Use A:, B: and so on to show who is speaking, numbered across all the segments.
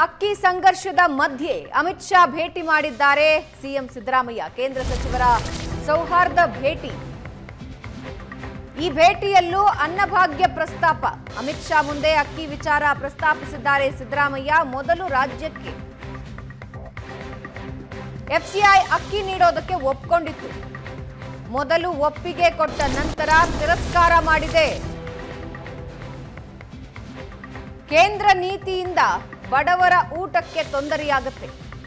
A: ಅಕ್ಕಿ ಸಂಘರ್ಷದ ಮಧ್ಯೆ ಅಮಿತ್ ಶಾ ಭೇಟಿ ಮಾಡಿದ್ದಾರೆ ಸಿಎಂ ಸಿದ್ದರಾಮಯ್ಯ ಕೇಂದ್ರ ಸಚಿವರ ಸೌಹಾರ್ದ ಭೇಟಿ ಈ ಭೇಟಿಯಲ್ಲೂ ಅನ್ನಭಾಗ್ಯ ಪ್ರಸ್ತಾಪ ಅಮಿತ್ ಶಾ ಮುಂದೆ ಅಕ್ಕಿ ವಿಚಾರ ಪ್ರಸ್ತಾಪಿಸಿದ್ದಾರೆ ಸಿದ್ದರಾಮಯ್ಯ ಮೊದಲು ರಾಜ್ಯಕ್ಕೆ ಎಫ್ಸಿಐ ಅಕ್ಕಿ ನೀಡೋದಕ್ಕೆ ಒಪ್ಕೊಂಡಿತ್ತು ಮೊದಲು ಒಪ್ಪಿಗೆ ಕೊಟ್ಟ ನಂತರ ತಿರಸ್ಕಾರ ಮಾಡಿದೆ ಕೇಂದ್ರ ನೀತಿಯಿಂದ ಬಡವರ ಊಟಕ್ಕೆ ತೊಂದರೆಯಾಗುತ್ತೆ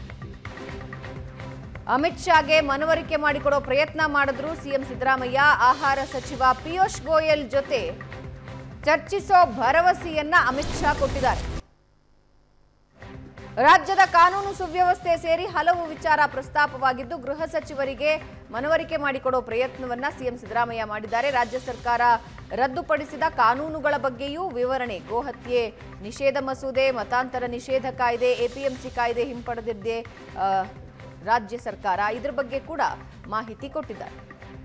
A: ಅಮಿತ್ ಶಾಗೆ ಮನವರಿಕೆ ಮಾಡಿಕೊಡೋ ಪ್ರಯತ್ನ ಮಾಡಿದ್ರು ಸಿಎಂ ಸಿದ್ದರಾಮಯ್ಯ ಆಹಾರ ಸಚಿವ ಪಿಯೂಷ್ ಗೋಯಲ್ ಜೊತೆ ಚರ್ಚಿಸೋ ಭರವಸೆಯನ್ನ ಅಮಿತ್ ಶಾ ಕೊಟ್ಟಿದ್ದಾರೆ ರಾಜ್ಯದ ಕಾನೂನು ಸುವ್ಯವಸ್ಥೆ ಸೇರಿ ಹಲವು ವಿಚಾರ ಪ್ರಸ್ತಾಪವಾಗಿದ್ದು ಗೃಹ ಸಚಿವರಿಗೆ ಮನವರಿಕೆ ಮಾಡಿಕೊಡೋ ಪ್ರಯತ್ನವನ್ನ ಸಿಎಂ ಸಿದ್ದರಾಮಯ್ಯ ಮಾಡಿದ್ದಾರೆ ರಾಜ್ಯ ಸರ್ಕಾರ ರದ್ದುಪಡಿಸಿದ ಕಾನೂನುಗಳ ಬಗ್ಗೆಯೂ ವಿವರಣೆ ಗೋಹತ್ಯೆ ನಿಷೇಧ ಮಸೂದೆ ಮತಾಂತರ ನಿಷೇಧ ಕಾಯ್ದೆ ಎಪಿಎಂಸಿ ಕಾಯ್ದೆ ಹಿಂಪಡೆದಿದ್ದೆ ಆ, ರಾಜ್ಯ ಸರ್ಕಾರ ಇದ್ರ ಬಗ್ಗೆ ಕೂಡ ಮಾಹಿತಿ ಕೊಟ್ಟಿದ್ದಾರೆ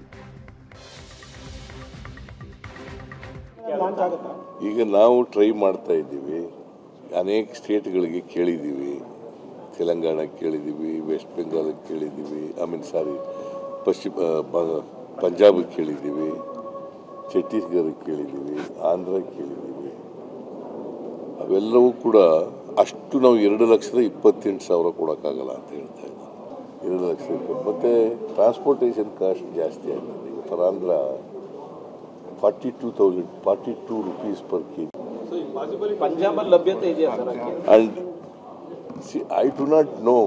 B: ಈಗ ನಾವು ಟ್ರೈ ಮಾಡ್ತಾ ಇದ್ದೀವಿ ಅನೇಕ ಸ್ಟೇಟ್ಗಳಿಗೆ ಕೇಳಿದ್ದೀವಿ ತೆಲಂಗಾಣ ಕೇಳಿದ್ದೀವಿ ವೆಸ್ಟ್ ಬೆಂಗಾಲಕ್ಕೆ ಕೇಳಿದ್ದೀವಿ ಐ ಮೀನ್ ಸಾರಿ ಪಶ್ಚಿಮ ಬ- ಪಂಜಾಬಿಗೆ ಕೇಳಿದ್ದೀವಿ ಛತ್ತೀಸ್ಗಢಕ್ಕೆ ಕೇಳಿದ್ದೀವಿ ಆಂಧ್ರ ಕೇಳಿದ್ದೀವಿ ಅವೆಲ್ಲವೂ ಕೂಡ ಅಷ್ಟು ನಾವು ಎರಡು ಲಕ್ಷದ ಇಪ್ಪತ್ತೆಂಟು ಸಾವಿರ ಕೊಡೋಕ್ಕಾಗಲ್ಲ ಅಂತ ಹೇಳ್ತಾ ಇದ್ದಾರೆ ಎರಡು ಲಕ್ಷ ಇಪ್ಪತ್ತು ಮತ್ತು ಟ್ರಾನ್ಸ್ಪೋರ್ಟೇಷನ್ ಕಾಸ್ಟ್ ಜಾಸ್ತಿ ಆಗ್ತದೆ ಈಗ for Andhra forty two thousand forty two rupees per K G
C: ಪಂಜಾಬಲ್ಲಿ ಲಭ್ಯತೆ ಇದೆಯಾ ಸರ್ ಅಕ್ಕಿ?
B: And see, I do not know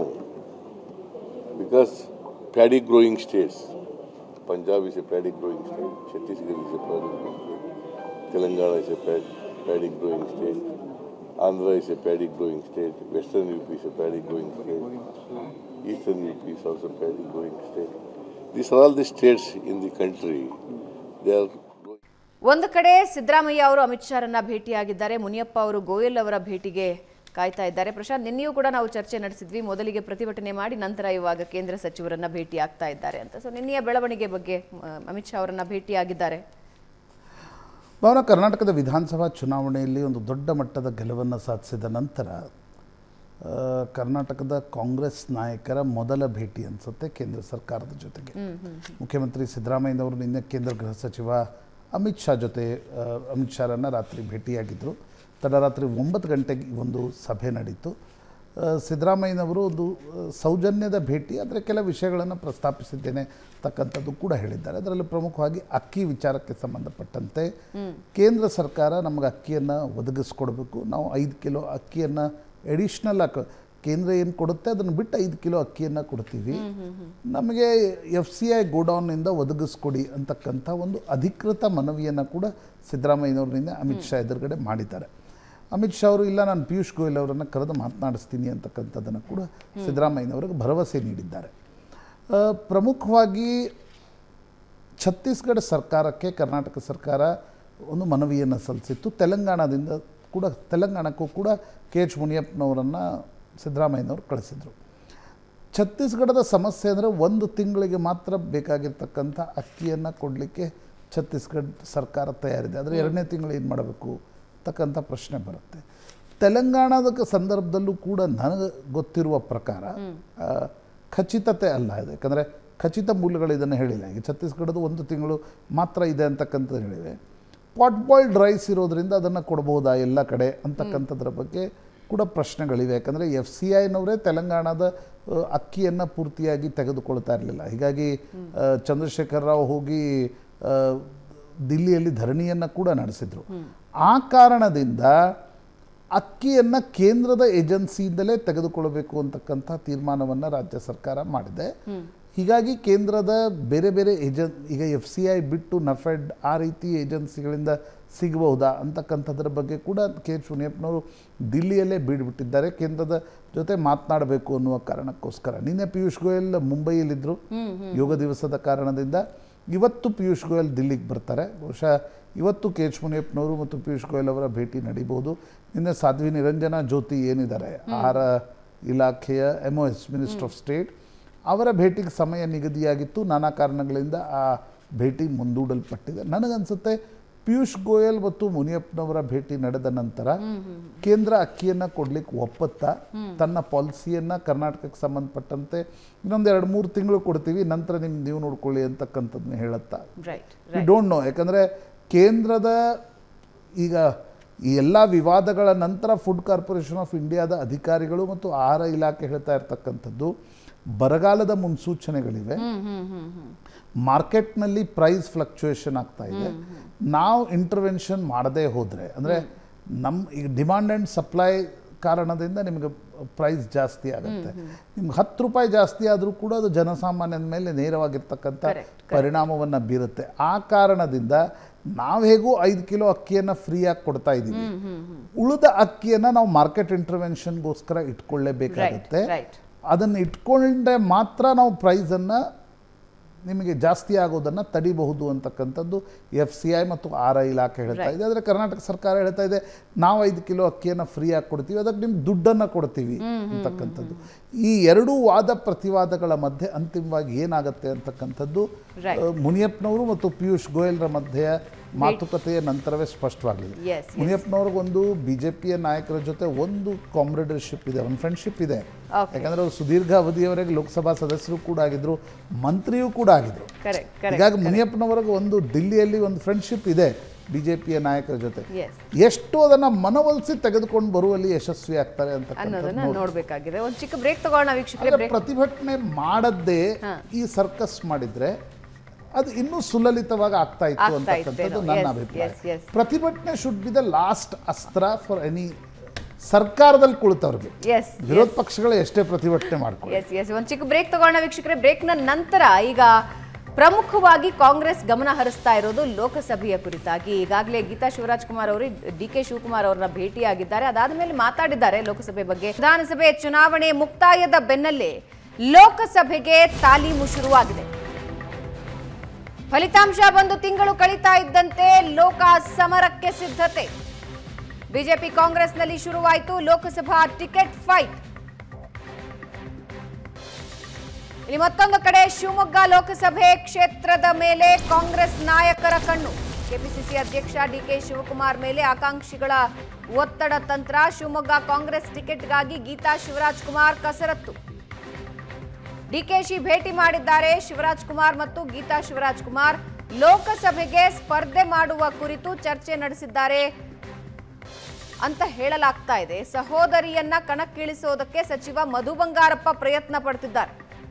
B: because paddy growing states, Punjab is a paddy growing state, Chhattisgarh is a paddy growing state, Telangana is a pad, paddy growing state, Andhra is a paddy growing state, Western UP is a paddy growing state, Eastern UP is also paddy growing state. These are all the states in the country. They are growing.
A: ಒಂದು ಕಡೆ ಸಿದ್ದರಾಮಯ್ಯ ಅವರು ಅಮಿತ್ ಶಾರನ್ನ ಭೇಟಿಯಾಗಿದ್ದಾರೆ ಮುನಿಯಪ್ಪ ಅವರು ಗೋಯಲ್ ಅವರ ಭೇಟಿಗೆ ಕಾಯ್ತಾ ಇದ್ದಾರೆ ಪ್ರಶಾಂತ್ ನಿನ್ನೆಯೂ ಕೂಡ ನಾವು ಚರ್ಚೆ ನಡೆಸಿದ್ವಿ ಮೊದಲಿಗೆ ಪ್ರತಿಭಟನೆ ಮಾಡಿ ನಂತರ ಇವಾಗ ಕೇಂದ್ರ ಸಚಿವರನ್ನ ಭೇಟಿ ಆಗ್ತಾ ಇದ್ದಾರೆ ಅಂತ ಸೊ ನಿನ್ನೆಯ ಬೆಳವಣಿಗೆ ಬಗ್ಗೆ ಆ, ಅಮಿತ್ ಶಾ ಅವರನ್ನ ಭೇಟಿಯಾಗಿದ್ದಾರೆ
D: ಭಾವನ ಕರ್ನಾಟಕದ ವಿಧಾನಸಭಾ ಚುನಾವಣೆಯಲ್ಲಿ ಒಂದು ದೊಡ್ಡ ಮಟ್ಟದ ಗೆಲುವನ್ನು ಸಾಧಿಸಿದ ನಂತರ ಆ, ಕರ್ನಾಟಕದ ಕಾಂಗ್ರೆಸ್ ನಾಯಕರ ಮೊದಲ ಭೇಟಿ ಅನಿಸುತ್ತೆ ಕೇಂದ್ರ ಸರ್ಕಾರದ ಜೊತೆಗೆ ಮುಖ್ಯಮಂತ್ರಿ ಸಿದ್ದರಾಮಯ್ಯನವರು ನಿನ್ನೆ ಕೇಂದ್ರ ಗೃಹ ಸಚಿವ ಅಮಿತ್ ಶಾ ಜೊತೆ ಆ, ಅಮಿತ್ ಶಾರನ್ನು ರಾತ್ರಿ ಭೇಟಿಯಾಗಿದ್ದರು ತಡರಾತ್ರಿ ಒಂಬತ್ತು ಗಂಟೆಗೆ ಈ ಒಂದು ಸಭೆ ನಡೀತು ಆ, ಸಿದ್ದರಾಮಯ್ಯನವರು ಒಂದು ಆ, ಸೌಜನ್ಯದ ಭೇಟಿ ಆದರೆ ಕೆಲ ವಿಷಯಗಳನ್ನು ಪ್ರಸ್ತಾಪಿಸಿದ್ದೇನೆ ತಕ್ಕಂಥದ್ದು ಕೂಡ ಹೇಳಿದ್ದಾರೆ ಅದರಲ್ಲಿ ಪ್ರಮುಖವಾಗಿ ಅಕ್ಕಿ ವಿಚಾರಕ್ಕೆ ಸಂಬಂಧಪಟ್ಟಂತೆ ಕೇಂದ್ರ ಸರ್ಕಾರ ನಮಗೆ ಅಕ್ಕಿಯನ್ನು ಒದಗಿಸ್ಕೊಡ್ಬೇಕು ನಾವು ಐದು ಕಿಲೋ ಅಕ್ಕಿಯನ್ನು ಎಡಿಷ್ನಲ್ ಹಾಕ ಕೇಂದ್ರ ಏನು ಕೊಡುತ್ತೆ ಅದನ್ನು ಬಿಟ್ಟು ಐದು ಕಿಲೋ ಅಕ್ಕಿಯನ್ನು ಕೊಡ್ತೀವಿ ನಮಗೆ ಎಫ್ ಸಿ ಐ ಗೋಡೌನ್ನಿಂದ ಒದಗಿಸ್ಕೊಡಿ ಅಂತಕ್ಕಂಥ ಒಂದು ಅಧಿಕೃತ ಮನವಿಯನ್ನು ಕೂಡ ಸಿದ್ದರಾಮಯ್ಯನವ್ರನಿಂದ ಅಮಿತ್ ಶಾ ಎದುರುಗಡೆ ಮಾಡಿದ್ದಾರೆ ಅಮಿತ್ ಶಾ ಅವರು ಇಲ್ಲ ನಾನು ಪಿಯೂಷ್ ಗೋಯಲ್ ಅವರನ್ನು ಕರೆದು ಮಾತನಾಡಿಸ್ತೀನಿ ಅಂತಕ್ಕಂಥದ್ದನ್ನು ಕೂಡ ಸಿದ್ದರಾಮಯ್ಯನವರಿಗೆ ಭರವಸೆ ನೀಡಿದ್ದಾರೆ ಆ, ಪ್ರಮುಖವಾಗಿ ಛತ್ತೀಸ್ಗಢ ಸರ್ಕಾರಕ್ಕೆ ಕರ್ನಾಟಕ ಸರ್ಕಾರ ಒಂದು ಮನವಿಯನ್ನು ಸಲ್ಲಿಸಿತ್ತು ತೆಲಂಗಾಣದಿಂದ ಕೂಡ ತೆಲಂಗಾಣಕ್ಕೂ ಕೂಡ ಕೆ ಎಚ್ ಮುನಿಯಪ್ಪನವರನ್ನು ಸಿದ್ದರಾಮಯ್ಯನವರು ಕಳಿಸಿದರು ಛತ್ತೀಸ್ಗಢದ ಸಮಸ್ಯೆ ಅಂದರೆ ಒಂದು ತಿಂಗಳಿಗೆ ಮಾತ್ರ ಬೇಕಾಗಿರ್ತಕ್ಕಂಥ ಅಕ್ಕಿಯನ್ನು ಕೊಡಲಿಕ್ಕೆ ಛತ್ತೀಸ್ಗಢ ಸರ್ಕಾರ ತಯಾರಿದೆ ಆದರೆ ಎರಡನೇ ತಿಂಗಳು ಏನು ಮಾಡಬೇಕು ತಕ್ಕಂಥ ಪ್ರಶ್ನೆ ಬರುತ್ತೆ ತೆಲಂಗಾಣದ ಕ- ಸಂದರ್ಭದಲ್ಲೂ ಕೂಡ ನನಗೆ ಗೊತ್ತಿರುವ ಪ್ರಕಾರ ಆ, ಖಚಿತತೆ ಅಲ್ಲ ಇದು ಯಾಕಂದರೆ ಖಚಿತ ಮೂಲಗಳು ಇದನ್ನು ಹೇಳಿಲ್ಲ ಈಗ ಛತ್ತೀಸ್ಗಢದ ಒಂದು ತಿಂಗಳು ಮಾತ್ರ ಇದೆ ಅಂತಕ್ಕಂಥದ್ದು ಹೇಳಿವೆ ಪಾಟ್ ಬಾಯ್ಲ್ಡ್ ರೈಸ್ ಇರೋದ್ರಿಂದ ಅದನ್ನು ಕೊಡ್ಬೋದಾ ಎಲ್ಲ ಕಡೆ ಅಂತಕ್ಕಂಥದ್ರ ಬಗ್ಗೆ ಕೂಡ ಪ್ರಶ್ನೆಗಳಿವೆ ಯಾಕಂದರೆ ಎಫ್ ಸಿ ಐನವರೇ ತೆಲಂಗಾಣದ ಆ, ಅಕ್ಕಿಯನ್ನು ಪೂರ್ತಿಯಾಗಿ ತೆಗೆದುಕೊಳ್ತಾ ಇರಲಿಲ್ಲ ಹೀಗಾಗಿ ಆ, ಚಂದ್ರಶೇಖರ್ ರಾವ್ ಹೋಗಿ ಆ, ದಿಲ್ಲಿಯಲ್ಲಿ ಧರಣಿಯನ್ನು ಕೂಡ ನಡೆಸಿದರು ಆ ಕಾರಣದಿಂದ ಅಕ್ಕಿಯನ್ನು ಕೇಂದ್ರದ ಏಜೆನ್ಸಿಯಿಂದಲೇ ತೆಗೆದುಕೊಳ್ಳಬೇಕು ಅಂತಕ್ಕಂಥ ತೀರ್ಮಾನವನ್ನು ರಾಜ್ಯ ಸರ್ಕಾರ ಮಾಡಿದೆ ಹೀಗಾಗಿ ಕೇಂದ್ರದ ಬೇರೆ ಬೇರೆ ಏಜೆನ್ ಈಗ ಎಫ್ ಸಿ ಐ ಬಿಟ್ಟು ನಫೆಡ್ ಆ ರೀತಿ ಏಜೆನ್ಸಿಗಳಿಂದ ಸಿಗಬಹುದಾ ಅಂತಕ್ಕಂಥದ್ರ ಬಗ್ಗೆ ಕೂಡ ಕೆ ಎಚ್ ಮುನಿಯಪ್ಪನವರು ದಿಲ್ಲಿಯಲ್ಲೇ ಬೀಡ್ಬಿಟ್ಟಿದ್ದಾರೆ ಕೇಂದ್ರದ ಜೊತೆ ಮಾತನಾಡಬೇಕು ಅನ್ನುವ ಕಾರಣಕ್ಕೋಸ್ಕರ ನಿನ್ನೆ ಪಿಯೂಷ್ ಗೋಯಲ್ ಮುಂಬೈಯಲ್ಲಿದ್ದರು ಯೋಗ ದಿವಸದ ಕಾರಣದಿಂದ ಇವತ್ತು ಪಿಯೂಷ್ ಗೋಯಲ್ ದಿಲ್ಲಿಗೆ ಬರ್ತಾರೆ ಬಹುಶಃ ಇವತ್ತು ಕೆ ಎಚ್ ಮುನಿಯಪ್ಪನವರು ಮತ್ತು ಪಿಯೂಷ್ ಗೋಯಲ್ ಅವರ ಭೇಟಿ ನಡೀಬೋದು ನಿನ್ನೆ ಸಾಧ್ವಿ ನಿರಂಜನ ಜ್ಯೋತಿ ಏನಿದ್ದಾರೆ ಆಹಾರ ಇಲಾಖೆಯ M O S minister of state ಅವರ ಭೇಟಿಗೆ ಸಮಯ ನಿಗದಿಯಾಗಿತ್ತು ನಾನಾ ಕಾರಣಗಳಿಂದ ಆ ಭೇಟಿ ಮುಂದೂಡಲ್ಪಟ್ಟಿದೆ ನನಗನ್ಸುತ್ತೆ ಪಿಯೂಷ್ ಗೋಯಲ್ ಮತ್ತು ಮುನಿಯಪ್ಪನವರ ಭೇಟಿ ನಡೆದ ನಂತರ ಕೇಂದ್ರ ಅಕ್ಕಿಯನ್ನು ಕೊಡ್ಲಿಕ್ಕೆ ಒಪ್ಪತ್ತ ತನ್ನ ಪಾಲಿಸಿಯನ್ನು ಕರ್ನಾಟಕಕ್ಕೆ ಸಂಬಂಧಪಟ್ಟಂತೆ ಇನ್ನೊಂದು ಎರಡು ಮೂರು ತಿಂಗಳು ಕೊಡ್ತೀವಿ ನಂತರ ನಿಮ್ಗೆ ನೀವು ನೋಡ್ಕೊಳ್ಳಿ ಅಂತಕ್ಕಂಥದ್ದನ್ನ ಹೇಳುತ್ತಾ
A: ರೈಟ್
D: ವಿ ಡೋಂಟ್ ನೋ ಯಾಕಂದರೆ ಕೇಂದ್ರದ ಈಗ ಈ ಎಲ್ಲ ವಿವಾದಗಳ ನಂತರ ಫುಡ್ ಕಾರ್ಪೊರೇಷನ್ ಆಫ್ ಇಂಡಿಯಾದ ಅಧಿಕಾರಿಗಳು ಮತ್ತು ಆಹಾರ ಇಲಾಖೆ ಹೇಳ್ತಾ ಇರ್ತಕ್ಕಂಥದ್ದು ಬರಗಾಲದ ಮುನ್ಸೂಚನೆಗಳಿವೆ ಮಾರ್ಕೆಟ್ನಲ್ಲಿ ಪ್ರೈಸ್ ಫ್ಲಕ್ಚುಯೇಷನ್ ಆಗ್ತಾ ಇದೆ ನಾವು ಇಂಟರ್ವೆನ್ಷನ್ ಮಾಡದೇ ಹೋದರೆ ಅಂದರೆ ನಮ್ಮ ಈಗ ಡಿಮಾಂಡ್ ಆ್ಯಂಡ್ ಸಪ್ಲೈ ಕಾರಣದಿಂದ ನಿಮಗೆ ಪ್ರೈಸ್ ಜಾಸ್ತಿ ಆಗುತ್ತೆ ನಿಮ್ಗೆ ಹತ್ತು ರೂಪಾಯಿ ಜಾಸ್ತಿ ಆದರೂ ಕೂಡ ಅದು ಜನಸಾಮಾನ್ಯನ ಮೇಲೆ ನೇರವಾಗಿರ್ತಕ್ಕಂಥ
A: Correct,
D: ಪರಿಣಾಮವನ್ನು ಬೀರುತ್ತೆ ಆ ಕಾರಣದಿಂದ ನಾವು ಹೇಗೂ ಐದು ಕಿಲೋ ಅಕ್ಕಿಯನ್ನು ಫ್ರೀಯಾಗಿ ಕೊಡ್ತಾ ಇದ್ದೀವಿ ಉಳಿದ ಅಕ್ಕಿಯನ್ನು ನಾವು ಮಾರ್ಕೆಟ್ ಇಂಟರ್ವೆನ್ಷನ್ಗೋಸ್ಕರ ಇಟ್ಕೊಳ್ಳೇಬೇಕಾಗುತ್ತೆ
A: right.
D: ಅದನ್ನು ಇಟ್ಕೊಂಡ್ರೆ ಮಾತ್ರ ನಾವು ಪ್ರೈಸನ್ನು ನಿಮಗೆ ಜಾಸ್ತಿ ಆಗೋದನ್ನು ತಡಿಬಹುದು ಅಂತಕ್ಕಂಥದ್ದು ಎಫ್ ಸಿ ಐ ಮತ್ತು ಆರ್ ಐ ಇಲಾಖೆ ಹೇಳ್ತಾ ಇದೆ ಆದರೆ ಕರ್ನಾಟಕ ಸರ್ಕಾರ ಹೇಳ್ತಾ ಇದೆ ನಾವು ಐದು ಕಿಲೋ ಅಕ್ಕಿಯನ್ನು ಫ್ರೀಯಾಗಿ ಕೊಡ್ತೀವಿ ಅದಕ್ಕೆ ನಿಮ್ಗೆ ದುಡ್ಡನ್ನು ಕೊಡ್ತೀವಿ ಅಂತಕ್ಕಂಥದ್ದು ಈ ಎರಡೂ ವಾದ ಪ್ರತಿವಾದಗಳ ಮಧ್ಯೆ ಅಂತಿಮವಾಗಿ ಏನಾಗುತ್ತೆ ಅಂತಕ್ಕಂಥದ್ದು
A: Right.
D: ಆ, ಮುನಿಯಪ್ಪನವರು ಮತ್ತು ಪಿಯೂಷ್ ಗೋಯಲ್ರ ಮಧ್ಯೆ ಮಾತುಕತೆಯ ನಂತರವೇ ಸ್ಪಷ್ಟವಾಗಲಿದೆ
A: Yes, yes.
D: ಮುನಿಯಪ್ಪನವ್ರಿಗೊಂದು ಬಿ ಜೆ ಪಿಯ ನಾಯಕರ ಜೊತೆ ಒಂದು ಕಾಮ್ರೇಡರ್ಶಿಪ್ ಇದೆ ಒಂದು ಫ್ರೆಂಡ್ಶಿಪ್ ಇದೆ
A: Okay.
D: ಯಾಕಂದ್ರೆ ಅವರು ಸುದೀರ್ಘ ಅವಧಿಯವರೆಗೆ ಲೋಕಸಭಾ ಸದಸ್ಯರು ಕೂಡ ಆಗಿದ್ರು ಮಂತ್ರಿಯೂ ಕೂಡ ಆಗಿದ್ರು
A: ಕರೆಕ್ಟ್ ಕರೆಕ್ಟ್
D: ಹೀಗಾಗಿ ಮುನಿಯಪ್ಪನವರೆಗೆ ಒಂದು ದಿಲ್ಲಿಯಲ್ಲಿ ಒಂದು ಫ್ರೆಂಡ್ಶಿಪ್ ಇದೆ ಬಿ ಜೆ ಪಿಯ ನಾಯಕರ ಜೊತೆ
A: ಎಸ್
D: ಎಷ್ಟು ಅದನ್ನು ಮನವೊಲಿಸಿ ತೆಗೆದುಕೊಂಡು ಬರುವಲ್ಲಿ ಯಶಸ್ವಿ ಆಗ್ತಾರೆ
A: ಅನ್ನೋದನ್ನ
D: ಅಂತಕ್ಕಂಥದ್ದು
A: ನೋಡ್ಬೇಕಾಗಿದೆ ಒಂದು ಚಿಕ್ಕ ಬ್ರೇಕ್ ತಗೋಣ ವೀಕ್ಷಕರೇ
D: ಆದ್ರೆ
A: ಬ್ರೇಕ್
D: ಪ್ರತಿಭಟನೆ ಮಾಡದ್ದೇ ಈ ಸರ್ಕಸ್ ಮಾಡಿದ್ರೆ ಅದು ಇನ್ನೂ ಸುಲಲಿತವಾಗಿ ಆಗ್ತಾ ಇತ್ತು
A: ಆಗ್ತಾ
D: ಅಂತಕ್ಕಂಥದ್ದು
A: ಇತ್ತೇನೋ.
D: ನನ್ನ
A: Yes,
D: ಅಭಿಪ್ರಾಯ
A: yes, yes.
D: ಪ್ರತಿಭಟನೆ ಶುಡ್ ಬಿ ದ ಲಾಸ್ಟ್ ಅಸ್ತ್ರ ಫಾರ್ ಎನಿ ಸರ್ಕಾರದಲ್ಲಿ ಕುಳಿತವ್ರಿಗೆ
A: ಎಸ್
D: ವಿರೋಧ ಪಕ್ಷಗಳು ಎಷ್ಟೇ ಪ್ರತಿಭಟನೆ ಮಾಡ್ಕೊಳ್ಳಿ
A: ಎಸ್ ಎಸ್ ಒಂದು ಚಿಕ್ಕ ಬ್ರೇಕ್ ತಗೋಣ ವೀಕ್ಷಕರೇ ಬ್ರೇಕ್ನ ನಂತರ ಈಗ ಪ್ರಮುಖವಾಗಿ ಕಾಂಗ್ರೆಸ್ ಗಮನ ಹರಿಸ್ತಾ ಇರೋದು ಲೋಕಸಭೆಯ ಕುರಿತಾಗಿ ಈಗಾಗಲೇ ಗೀತಾ ಶಿವರಾಜ್ ಕುಮಾರ್ ಅವರು ಡಿ ಕೆ ಶಿವಕುಮಾರ್ ಅವರನ್ನ ಭೇಟಿಯಾಗಿದ್ದಾರೆ ಅದಾದ ಮೇಲೆ ಮಾತಾಡಿದ್ದಾರೆ ಲೋಕಸಭೆ ಬಗ್ಗೆ ವಿಧಾನಸಭೆ ಚುನಾವಣೆ ಮುಕ್ತಾಯದ ಬೆನ್ನಲ್ಲೇ ಲೋಕಸಭೆಗೆ ತಾಲೀಮು ಶುರುವಾಗಿದೆ ಫಲಿತಾಂಶ ಬಂದು ತಿಂಗಳು ಕಳೀತಾ ಇದ್ದಂತೆ ಲೋಕ ಸಮರಕ್ಕೆ ಸಿದ್ಧತೆ ಬಿಜೆಪಿ ಕಾಂಗ್ರೆಸ್ನಲ್ಲಿ ಶುರುವಾಯಿತು ಲೋಕಸಭಾ ಟಿಕೆಟ್ ಫೈಟ್ ಇಲ್ಲಿ ಮತ್ತೊಂದು ಕಡೆ ಶಿವಮೊಗ್ಗ ಲೋಕಸಭೆ ಕ್ಷೇತ್ರದ ಮೇಲೆ ಕಾಂಗ್ರೆಸ್ ನಾಯಕರ ಕಣ್ಣು ಕೆಪಿಸಿಸಿ ಅಧ್ಯಕ್ಷ ಡಿಕೆ ಶಿವಕುಮಾರ್ ಮೇಲೆ ಆಕಾಂಕ್ಷಿಗಳ ಒತ್ತಡ ತಂತ್ರ ಶಿವಮೊಗ್ಗ ಕಾಂಗ್ರೆಸ್ ಟಿಕೆಟ್ಗಾಗಿ ಗೀತಾ ಶಿವರಾಜ್ ಕುಮಾರ್ ಕಸರತ್ತು ಡಿಕೆಶಿ ಭೇಟಿ ಮಾಡಿದ್ದಾರೆ ಶಿವರಾಜ್ ಕುಮಾರ್ ಮತ್ತು ಗೀತಾ ಶಿವರಾಜ್ ಕುಮಾರ್ ಲೋಕಸಭೆಗೆ ಸ್ಪರ್ಧೆ ಮಾಡುವ ಕುರಿತು ಚರ್ಚೆ ನಡೆಸಿದ್ದಾರೆ ಅಂತ ಹೇಳಲಾಗ್ತಾ ಇದೆ ಸಹೋದರಿಯನ್ನ ಕಣಕ್ಕಿಳಿಸೋದಕ್ಕೆ ಸಚಿವ ಮಧು ಬಂಗಾರಪ್ಪ ಪ್ರಯತ್ನ ಪಡ್ತಿದ್ದಾರೆ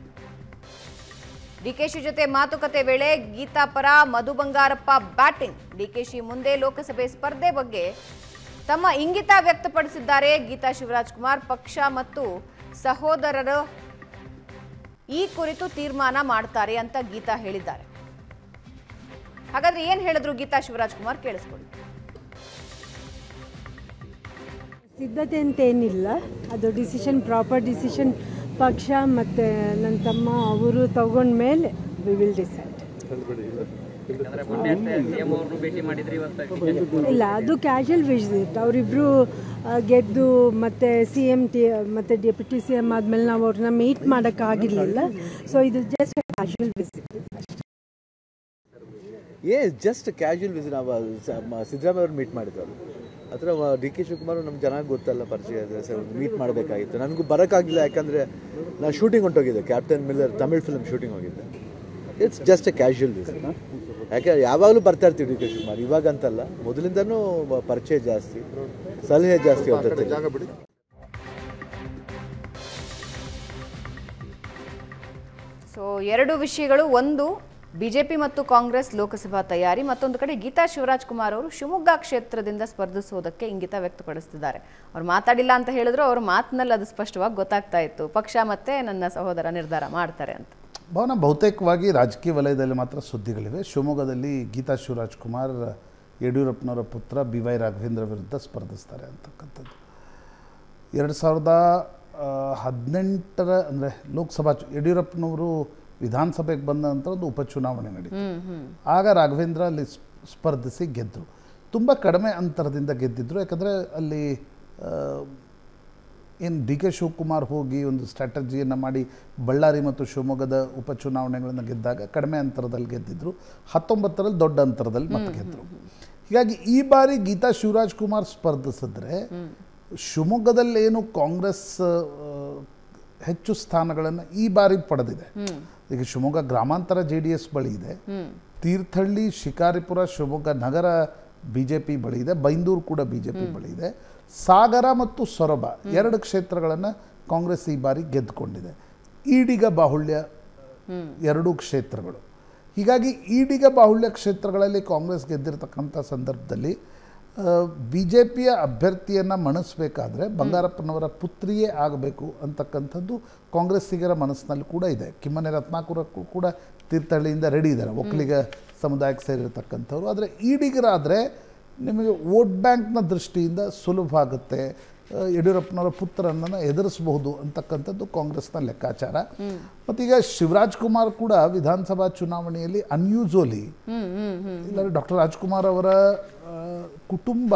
A: ಡಿಕೆಶಿ ಜೊತೆ ಮಾತುಕತೆ ವೇಳೆ ಗೀತಾ ಪರ ಮಧು ಬಂಗಾರಪ್ಪ ಬ್ಯಾಟಿಂಗ್ ಡಿಕೆಶಿ ಮುಂದೆ ಲೋಕಸಭೆ ಸ್ಪರ್ಧೆ ಬಗ್ಗೆ ತಮ್ಮ ಇಂಗಿತ ವ್ಯಕ್ತಪಡಿಸಿದ್ದಾರೆ ಗೀತಾ ಶಿವರಾಜ್ ಕುಮಾರ್ ಪಕ್ಷ ಮತ್ತು ಸಹೋದರರು ಈ ಕುರಿತು ತೀರ್ಮಾನ ಮಾಡ್ತಾರೆ ಅಂತ ಗೀತಾ ಹೇಳಿದ್ದಾರೆ ಹಾಗಾದ್ರೆ ಏನ್ ಹೇಳಿದ್ರು ಗೀತಾ ಶಿವರಾಜ್ ಕುಮಾರ್ ಕೇಳಿಸ್ಕೊಳ್ಳಿ
E: ಸಿದ್ಧತೆ ಅಂತ ಏನಿಲ್ಲ ಅದು ಡಿಸಿಷನ್ ಪ್ರಾಪರ್ ಡಿಸಿಷನ್ ಪಕ್ಷ ಮತ್ತು ನನ್ನ ತಮ್ಮ ಅವರು ತಗೊಂಡ್ಮೇಲೆ ವಿ ವಿಲ್ ಡಿಸೈಡ್ ಇಲ್ಲ ಅದು ಕ್ಯಾಶುವಲ್ ವಿಸಿಟ್ ಅವರಿಬ್ಬರು ಗೆದ್ದು ಮತ್ತು ಸಿ ಎಮ್ ಟಿ ಮತ್ತು ಡೆಪ್ಯೂಟಿ ಸಿ ಎಮ್ ಆದಮೇಲೆ ನಾವು ಅವ್ರನ್ನ ಮೀಟ್ ಮಾಡೋಕ್ಕಾಗಿರಲಿಲ್ಲ ಸೊ ಇದು ಜಸ್ಟ್ ಕ್ಯಾಶುವಲ್ ವಿಸಿಟ್
F: ಏ ಜಸ್ಟ್ ಕ್ಯಾಶುವಲ್ ವಿಸಿಟ್ ನಾವು ಸ- ಮ- ಸಿದ್ದರಾಮಯ್ಯ ಅವ್ರು ಮೀಟ್ ಮಾಡಿದ್ರು ಆ ಥರ ಡಿ ಕೆ ಶಿವಕುಮಾರ್ ನಮ್ಗೆ ಚೆನ್ನಾಗಿ ಗೊತ್ತಲ್ಲ ಪರಿಚಯ ಇದೆ ಸರ್ ಮೀಟ್ ಮಾಡಬೇಕಾಗಿತ್ತು ನನಗೂ ಬರೋಕ್ಕಾಗಿಲ್ಲ ಯಾಕಂದರೆ ನಾನು ಶೂಟಿಂಗ್ ಹೊಂಟೋಗಿದ್ದೆ captain Miller Tamil film shooting ಹೋಗಿದ್ದೆ it's just a casual visit ಯಾಕೆ ಯಾವಾಗಲೂ ಬರ್ತಾ ಇರ್ತೀವಿ ಡಿ ಕೆ ಶಿವಕುಮಾರ್ ಇವಾಗ ಅಂತಲ್ಲ ಮೊದಲಿಂದನೂ ಪರಿಚಯ ಜಾಸ್ತಿ ಸಲಹೆ ಜಾಸ್ತಿ ಹೋಗ್ತದೆ
A: ಸೊ ಎರಡು ವಿಷಯಗಳು ಒಂದು ಬಿಜೆಪಿ ಮತ್ತು ಕಾಂಗ್ರೆಸ್ ಲೋಕಸಭಾ ತಯಾರಿ ಮತ್ತೊಂದು ಕಡೆ ಗೀತಾ ಶಿವರಾಜ್ ಕುಮಾರ್ ಅವರು ಶಿವಮೊಗ್ಗ ಕ್ಷೇತ್ರದಿಂದ ಸ್ಪರ್ಧಿಸೋದಕ್ಕೆ ಇಂಗಿತ ವ್ಯಕ್ತಪಡಿಸ್ತಿದ್ದಾರೆ ಅವ್ರು ಮಾತಾಡಿಲ್ಲ ಅಂತ ಹೇಳಿದ್ರು ಅವ್ರ ಮಾತಿನಲ್ಲಿ ಅದು ಸ್ಪಷ್ಟವಾಗಿ ಗೊತ್ತಾಗ್ತಾ ಇತ್ತು ಪಕ್ಷ ಮತ್ತೆ ನನ್ನ ಸಹೋದರ ನಿರ್ಧಾರ ಮಾಡ್ತಾರೆ ಅಂತ
D: ಭವನ ಬಹುತೇಕವಾಗಿ ರಾಜಕೀಯ ವಲಯದಲ್ಲಿ ಮಾತ್ರ ಸುದ್ದಿಗಳಿವೆ ಶಿವಮೊಗ್ಗದಲ್ಲಿ ಗೀತಾ ಶಿವರಾಜ್ ಕುಮಾರ್ ಯಡಿಯೂರಪ್ಪನವರ ಪುತ್ರ ಬಿ ವೈ ರಾಘವೇಂದ್ರ ವಿರುದ್ಧ ಸ್ಪರ್ಧಿಸ್ತಾರೆ ಅಂತಕ್ಕಂಥದ್ದು ಎರಡು ಸಾವಿರದ ಆ, ಹದಿನೆಂಟರ ಅಂದರೆ ಲೋಕಸಭಾ ಚು- ಯಡಿಯೂರಪ್ಪನವರು ವಿಧಾನಸಭೆಗೆ ಬಂದ ನಂತರ ಒಂದು ಉಪಚುನಾವಣೆ ನಡೀತು ಆಗ ರಾಘವೇಂದ್ರ ಅಲ್ಲಿ ಸ್- ಸ್ಪರ್ಧಿಸಿ ಗೆದ್ದರು ತುಂಬ ಕಡಿಮೆ ಅಂತರದಿಂದ ಗೆದ್ದಿದ್ರು ಯಾಕಂದರೆ ಅಲ್ಲಿ ಏನು ಡಿ ಕೆ ಶಿವಕುಮಾರ್ ಹೋಗಿ ಒಂದು ಸ್ಟ್ರಾಟಜಿಯನ್ನು ಮಾಡಿ ಬಳ್ಳಾರಿ ಮತ್ತು ಶಿವಮೊಗ್ಗದ ಉಪಚುನಾವಣೆಗಳನ್ನು ಗೆದ್ದಾಗ ಕಡಿಮೆ ಅಂತರದಲ್ಲಿ ಗೆದ್ದಿದ್ರು ಹತ್ತೊಂಬತ್ತರಲ್ಲಿ ದೊಡ್ಡ ಅಂತರದಲ್ಲಿ ಮತ್ತೆ ಗೆದ್ದರು ಹೀಗಾಗಿ ಈ ಬಾರಿ ಗೀತಾ ಶಿವರಾಜ್ ಕುಮಾರ್ ಸ್ಪರ್ಧಿಸಿದ್ರೆ ಶಿವಮೊಗ್ಗದಲ್ಲಿ ಏನು ಕಾಂಗ್ರೆಸ್ ಆ, ಹೆಚ್ಚು ಸ್ಥಾನಗಳನ್ನು ಈ ಬಾರಿ ಪಡೆದಿದೆ ಈಗ ಶಿವಮೊಗ್ಗ ಗ್ರಾಮಾಂತರ ಜೆ ಡಿ ಎಸ್ ಬಳಿ ಇದೆ ತೀರ್ಥಹಳ್ಳಿ ಶಿಕಾರಿಪುರ ಶಿವಮೊಗ್ಗ ನಗರ ಬಿ ಜೆ ಪಿ ಬಳಿ ಇದೆ ಬೈಂದೂರು ಕೂಡ ಬಿ ಜೆ ಪಿ ಬಳಿ ಇದೆ ಸಾಗರ ಮತ್ತು ಸೊರಬ ಎರಡು ಕ್ಷೇತ್ರಗಳನ್ನು ಕಾಂಗ್ರೆಸ್ ಈ ಬಾರಿ ಗೆದ್ದುಕೊಂಡಿದೆ ಈಡಿಗ ಬಾಹುಳ್ಯ ಎರಡೂ ಕ್ಷೇತ್ರಗಳು ಹೀಗಾಗಿ ಈಡಿಗ ಬಾಹುಳ್ಯ ಕ್ಷೇತ್ರಗಳಲ್ಲಿ ಕಾಂಗ್ರೆಸ್ ಗೆದ್ದಿರ್ತಕ್ಕಂಥ ಸಂದರ್ಭದಲ್ಲಿ ಬಿ ಜೆ ಪಿಯ ಅಭ್ಯರ್ಥಿಯನ್ನು ಮಣಿಸ್ಬೇಕಾದ್ರೆ ಬಂಗಾರಪ್ಪನವರ ಪುತ್ರಿಯೇ ಆಗಬೇಕು ಅಂತಕ್ಕಂಥದ್ದು ಕಾಂಗ್ರೆಸ್ಸಿಗರ ಮನಸ್ಸಿನಲ್ಲಿ ಕೂಡ ಇದೆ ಕಿಮ್ಮನೆ ರತ್ನಾಕುರಕ್ಕೂ ಕೂಡ ತೀರ್ಥಹಳ್ಳಿಯಿಂದ ರೆಡಿ ಇದ್ದಾರೆ ಒಕ್ಕಲಿಗ ಸಮುದಾಯಕ್ಕೆ ಸೇರಿರ್ತಕ್ಕಂಥವ್ರು ಆದರೆ ಈಡಿಗರಾದರೆ ನಿಮಗೆ ವೋಟ್ ಬ್ಯಾಂಕ್ನ ದೃಷ್ಟಿಯಿಂದ ಸುಲಭ ಆಗುತ್ತೆ ಆ, ಯಡಿಯೂರಪ್ಪನವರ ಪುತ್ರನನ್ನು ಎದುರಿಸಬಹುದು ಅಂತಕ್ಕಂಥದ್ದು ಕಾಂಗ್ರೆಸ್ನ ಲೆಕ್ಕಾಚಾರ ಮತ್ತೀಗ ಶಿವರಾಜ್ ಕುಮಾರ್ ಕೂಡ ವಿಧಾನಸಭಾ ಚುನಾವಣೆಯಲ್ಲಿ ಅನ್ಯೂಸುವಲಿ ಇಲ್ಲಾಂದ್ರೆ ಡಾಕ್ಟರ್ ರಾಜ್ಕುಮಾರ್ ಅವರ ಆ, ಕುಟುಂಬ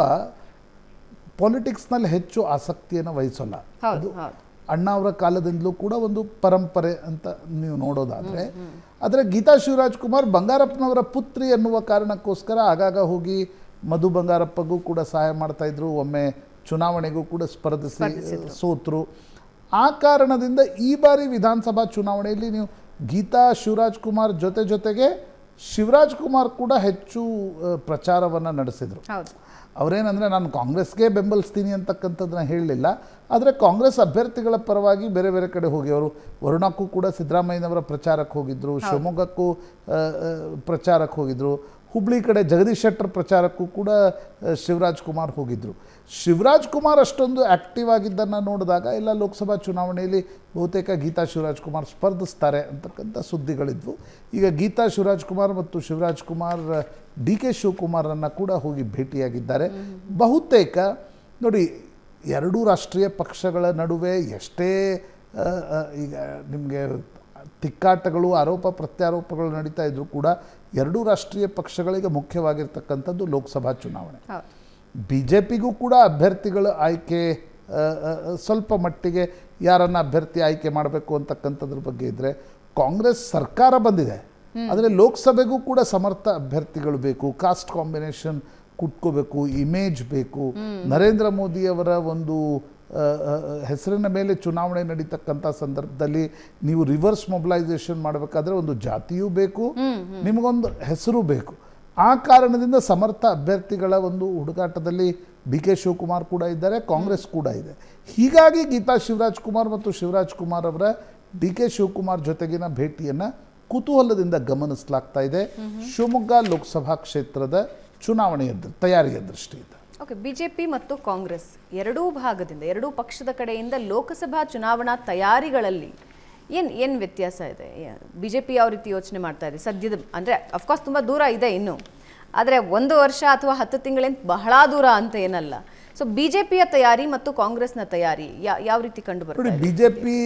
D: ಪಾಲಿಟಿಕ್ಸ್ನಲ್ಲಿ ಹೆಚ್ಚು ಆಸಕ್ತಿಯನ್ನು ವಹಿಸೋಲ್ಲ
A: ಹೌದು ಹೌದು
D: ಅಣ್ಣ ಅವರ ಕಾಲದಿಂದಲೂ ಕೂಡ ಒಂದು ಪರಂಪರೆ ಅಂತ ನೀವು ನೋಡೋದಾದರೆ ಆದರೆ ಗೀತಾ ಶಿವರಾಜ್ ಕುಮಾರ್ ಬಂಗಾರಪ್ಪನವರ ಪುತ್ರಿ ಅನ್ನುವ ಕಾರಣಕ್ಕೋಸ್ಕರ ಆಗಾಗ ಹೋಗಿ ಮಧು ಬಂಗಾರಪ್ಪಗೂ ಕೂಡ ಸಹಾಯ ಮಾಡ್ತಾ ಇದ್ರು ಒಮ್ಮೆ ಚುನಾವಣೆಗೂ ಕೂಡ ಸ್ಪರ್ಧಿಸಿ ಸೋತರು ಆ ಕಾರಣದಿಂದ ಈ ಬಾರಿ ವಿಧಾನಸಭಾ ಚುನಾವಣೆಯಲ್ಲಿ ನೀವು ಗೀತಾ ಶಿವರಾಜ್ ಕುಮಾರ್ ಜೊತೆ ಜೊತೆಗೆ ಶಿವರಾಜ್ ಕುಮಾರ್ ಕೂಡ ಹೆಚ್ಚು ಪ್ರಚಾರವನ್ನು ನಡೆಸಿದರು
A: ಹೌದು
D: ಅವರೇನಂದರೆ ನಾನು ಕಾಂಗ್ರೆಸ್ಗೆ ಬೆಂಬಲಿಸ್ತೀನಿ ಅಂತಕ್ಕಂಥದ್ದನ್ನ ಹೇಳಲಿಲ್ಲ ಆದರೆ ಕಾಂಗ್ರೆಸ್ ಅಭ್ಯರ್ಥಿಗಳ ಪರವಾಗಿ ಬೇರೆ ಬೇರೆ ಕಡೆ ಹೋಗಿ ಅವರು ವರುಣಕ್ಕೂ ಕೂಡ ಸಿದ್ದರಾಮಯ್ಯನವರ ಪ್ರಚಾರಕ್ಕೆ ಹೋಗಿದ್ದರು ಶಿವಮೊಗ್ಗಕ್ಕೂ ಆ, ಆ, ಪ್ರಚಾರಕ್ಕೆ ಹೋಗಿದ್ದರು ಹುಬ್ಳಿ ಕಡೆ ಜಗದೀಶ್ ಶೆಟ್ಟರ್ ಪ್ರಚಾರಕ್ಕೂ ಕೂಡ ಆ, ಶಿವರಾಜ್ ಕುಮಾರ್ ಹೋಗಿದ್ದರು ಶಿವರಾಜ್ ಕುಮಾರ್ ಅಷ್ಟೊಂದು ಆ್ಯಕ್ಟಿವ್ ಆಗಿದ್ದನ್ನು ನೋಡಿದಾಗ ಎಲ್ಲ ಲೋಕಸಭಾ ಚುನಾವಣೆಯಲ್ಲಿ ಬಹುತೇಕ ಗೀತಾ ಶಿವರಾಜ್ ಕುಮಾರ್ ಸ್ಪರ್ಧಿಸ್ತಾರೆ ಅಂತಕ್ಕಂಥ ಸುದ್ದಿಗಳಿದ್ವು ಈಗ ಗೀತಾ ಶಿವರಾಜ್ ಕುಮಾರ್ ಮತ್ತು ಶಿವರಾಜ್ ಕುಮಾರ್ ಡಿ ಕೆ ಶಿವಕುಮಾರನ್ನು ಕೂಡ ಹೋಗಿ ಭೇಟಿಯಾಗಿದ್ದಾರೆ ಬಹುತೇಕ ನೋಡಿ ಎರಡೂ ರಾಷ್ಟ್ರೀಯ ಪಕ್ಷಗಳ ನಡುವೆ ಎಷ್ಟೇ ಆ, ಆ, ಈಗ ನಿಮಗೆ ತಿಕ್ಕಾಟಗಳು ಆರೋಪ ಪ್ರತ್ಯಾರೋಪಗಳು ನಡೀತಾ ಇದ್ರೂ ಕೂಡ ಎರಡೂ ರಾಷ್ಟ್ರೀಯ ಪಕ್ಷಗಳಿಗೆ ಮುಖ್ಯವಾಗಿರ್ತಕ್ಕಂಥದ್ದು ಲೋಕಸಭಾ ಚುನಾವಣೆ
A: ಹೌದು
D: ಬಿ ಜೆ ಪಿಗೂ ಕೂಡ ಅಭ್ಯರ್ಥಿಗಳ ಆಯ್ಕೆ ಆ, ಆ, ಆ, ಸ್ವಲ್ಪ ಮಟ್ಟಿಗೆ ಯಾರನ್ನು ಅಭ್ಯರ್ಥಿ ಆಯ್ಕೆ ಮಾಡಬೇಕು ಅಂತಕ್ಕಂಥದ್ರ ಬಗ್ಗೆ ಇದ್ದರೆ ಕಾಂಗ್ರೆಸ್ ಸರ್ಕಾರ ಬಂದಿದೆ ಆದರೆ ಲೋಕಸಭೆಗೂ ಕೂಡ ಸಮರ್ಥ ಅಭ್ಯರ್ಥಿಗಳು ಬೇಕು ಕಾಸ್ಟ್ ಕಾಂಬಿನೇಷನ್ ಕುಟ್ಕೋಬೇಕು ಇಮೇಜ್ ಬೇಕು ನರೇಂದ್ರ ಮೋದಿಯವರ ಒಂದು ಆ, ಆ, ಆ, ಹೆಸರಿನ ಮೇಲೆ ಚುನಾವಣೆ ನಡೀತಕ್ಕಂಥ ಸಂದರ್ಭದಲ್ಲಿ ನೀವು ರಿವರ್ಸ್ ಮೊಬಿಲೈಸೇಷನ್ ಮಾಡಬೇಕಾದ್ರೆ ಒಂದು ಜಾತಿಯೂ ಬೇಕು ನಿಮಗೊಂದು ಹೆಸರು ಬೇಕು ಆ ಕಾರಣದಿಂದ ಸಮರ್ಥ ಅಭ್ಯರ್ಥಿಗಳ ಒಂದು ಹುಡುಕಾಟದಲ್ಲಿ ಡಿ ಕೆ ಶಿವಕುಮಾರ್ ಕೂಡ ಇದ್ದಾರೆ ಕಾಂಗ್ರೆಸ್ ಕೂಡ ಇದೆ ಹೀಗಾಗಿ ಗೀತಾ ಶಿವರಾಜ್ ಕುಮಾರ್ ಮತ್ತು ಶಿವರಾಜ್ ಕುಮಾರ್ ಅವರ ಡಿ ಕೆ ಶಿವಕುಮಾರ್ ಜೊತೆಗಿನ ಭೇಟಿಯನ್ನು ಕುತೂಹಲದಿಂದ ಗಮನಿಸಲಾಗ್ತಾ ಇದೆ ಶಿವಮೊಗ್ಗ ಲೋಕಸಭಾ ಕ್ಷೇತ್ರದ ಚುನಾವಣೆಯ ದ- ತಯಾರಿಯ ದೃಷ್ಟಿಯಿಂದ
A: ಓಕೆ ಬಿಜೆಪಿ ಮತ್ತು ಕಾಂಗ್ರೆಸ್ ಎರಡೂ ಭಾಗದಿಂದ ಎರಡೂ ಪಕ್ಷದ ಕಡೆಯಿಂದ ಲೋಕಸಭಾ ಚುನಾವಣಾ ತಯಾರಿಗಳಲ್ಲಿ ಏನು ಏನು ವ್ಯತ್ಯಾಸ ಇದೆ ಬಿಜೆಪಿ ಯಾವ ರೀತಿ ಯೋಚನೆ ಮಾಡ್ತಾ ಇದೆ ಸದ್ಯದ ಅಂದರೆ ಅಫ್ಕೋರ್ಸ್ ತುಂಬ ದೂರ ಇದೆ ಇನ್ನು ಆದರೆ ಒಂದು ವರ್ಷ ಅಥವಾ ಹತ್ತು ತಿಂಗಳೇನು ಬಹಳ ದೂರ ಅಂತ ಏನಲ್ಲ ಸೊ ಬಿಜೆಪಿಯ ತಯಾರಿ ಮತ್ತು ಕಾಂಗ್ರೆಸ್ನ ತಯಾರಿ ಯಾ- ಯಾವ ರೀತಿ ಕಂಡು
D: ನೋಡಿ
A: ಬರುತ್ತೆ
D: ಬಿ ಜೆ ಪಿ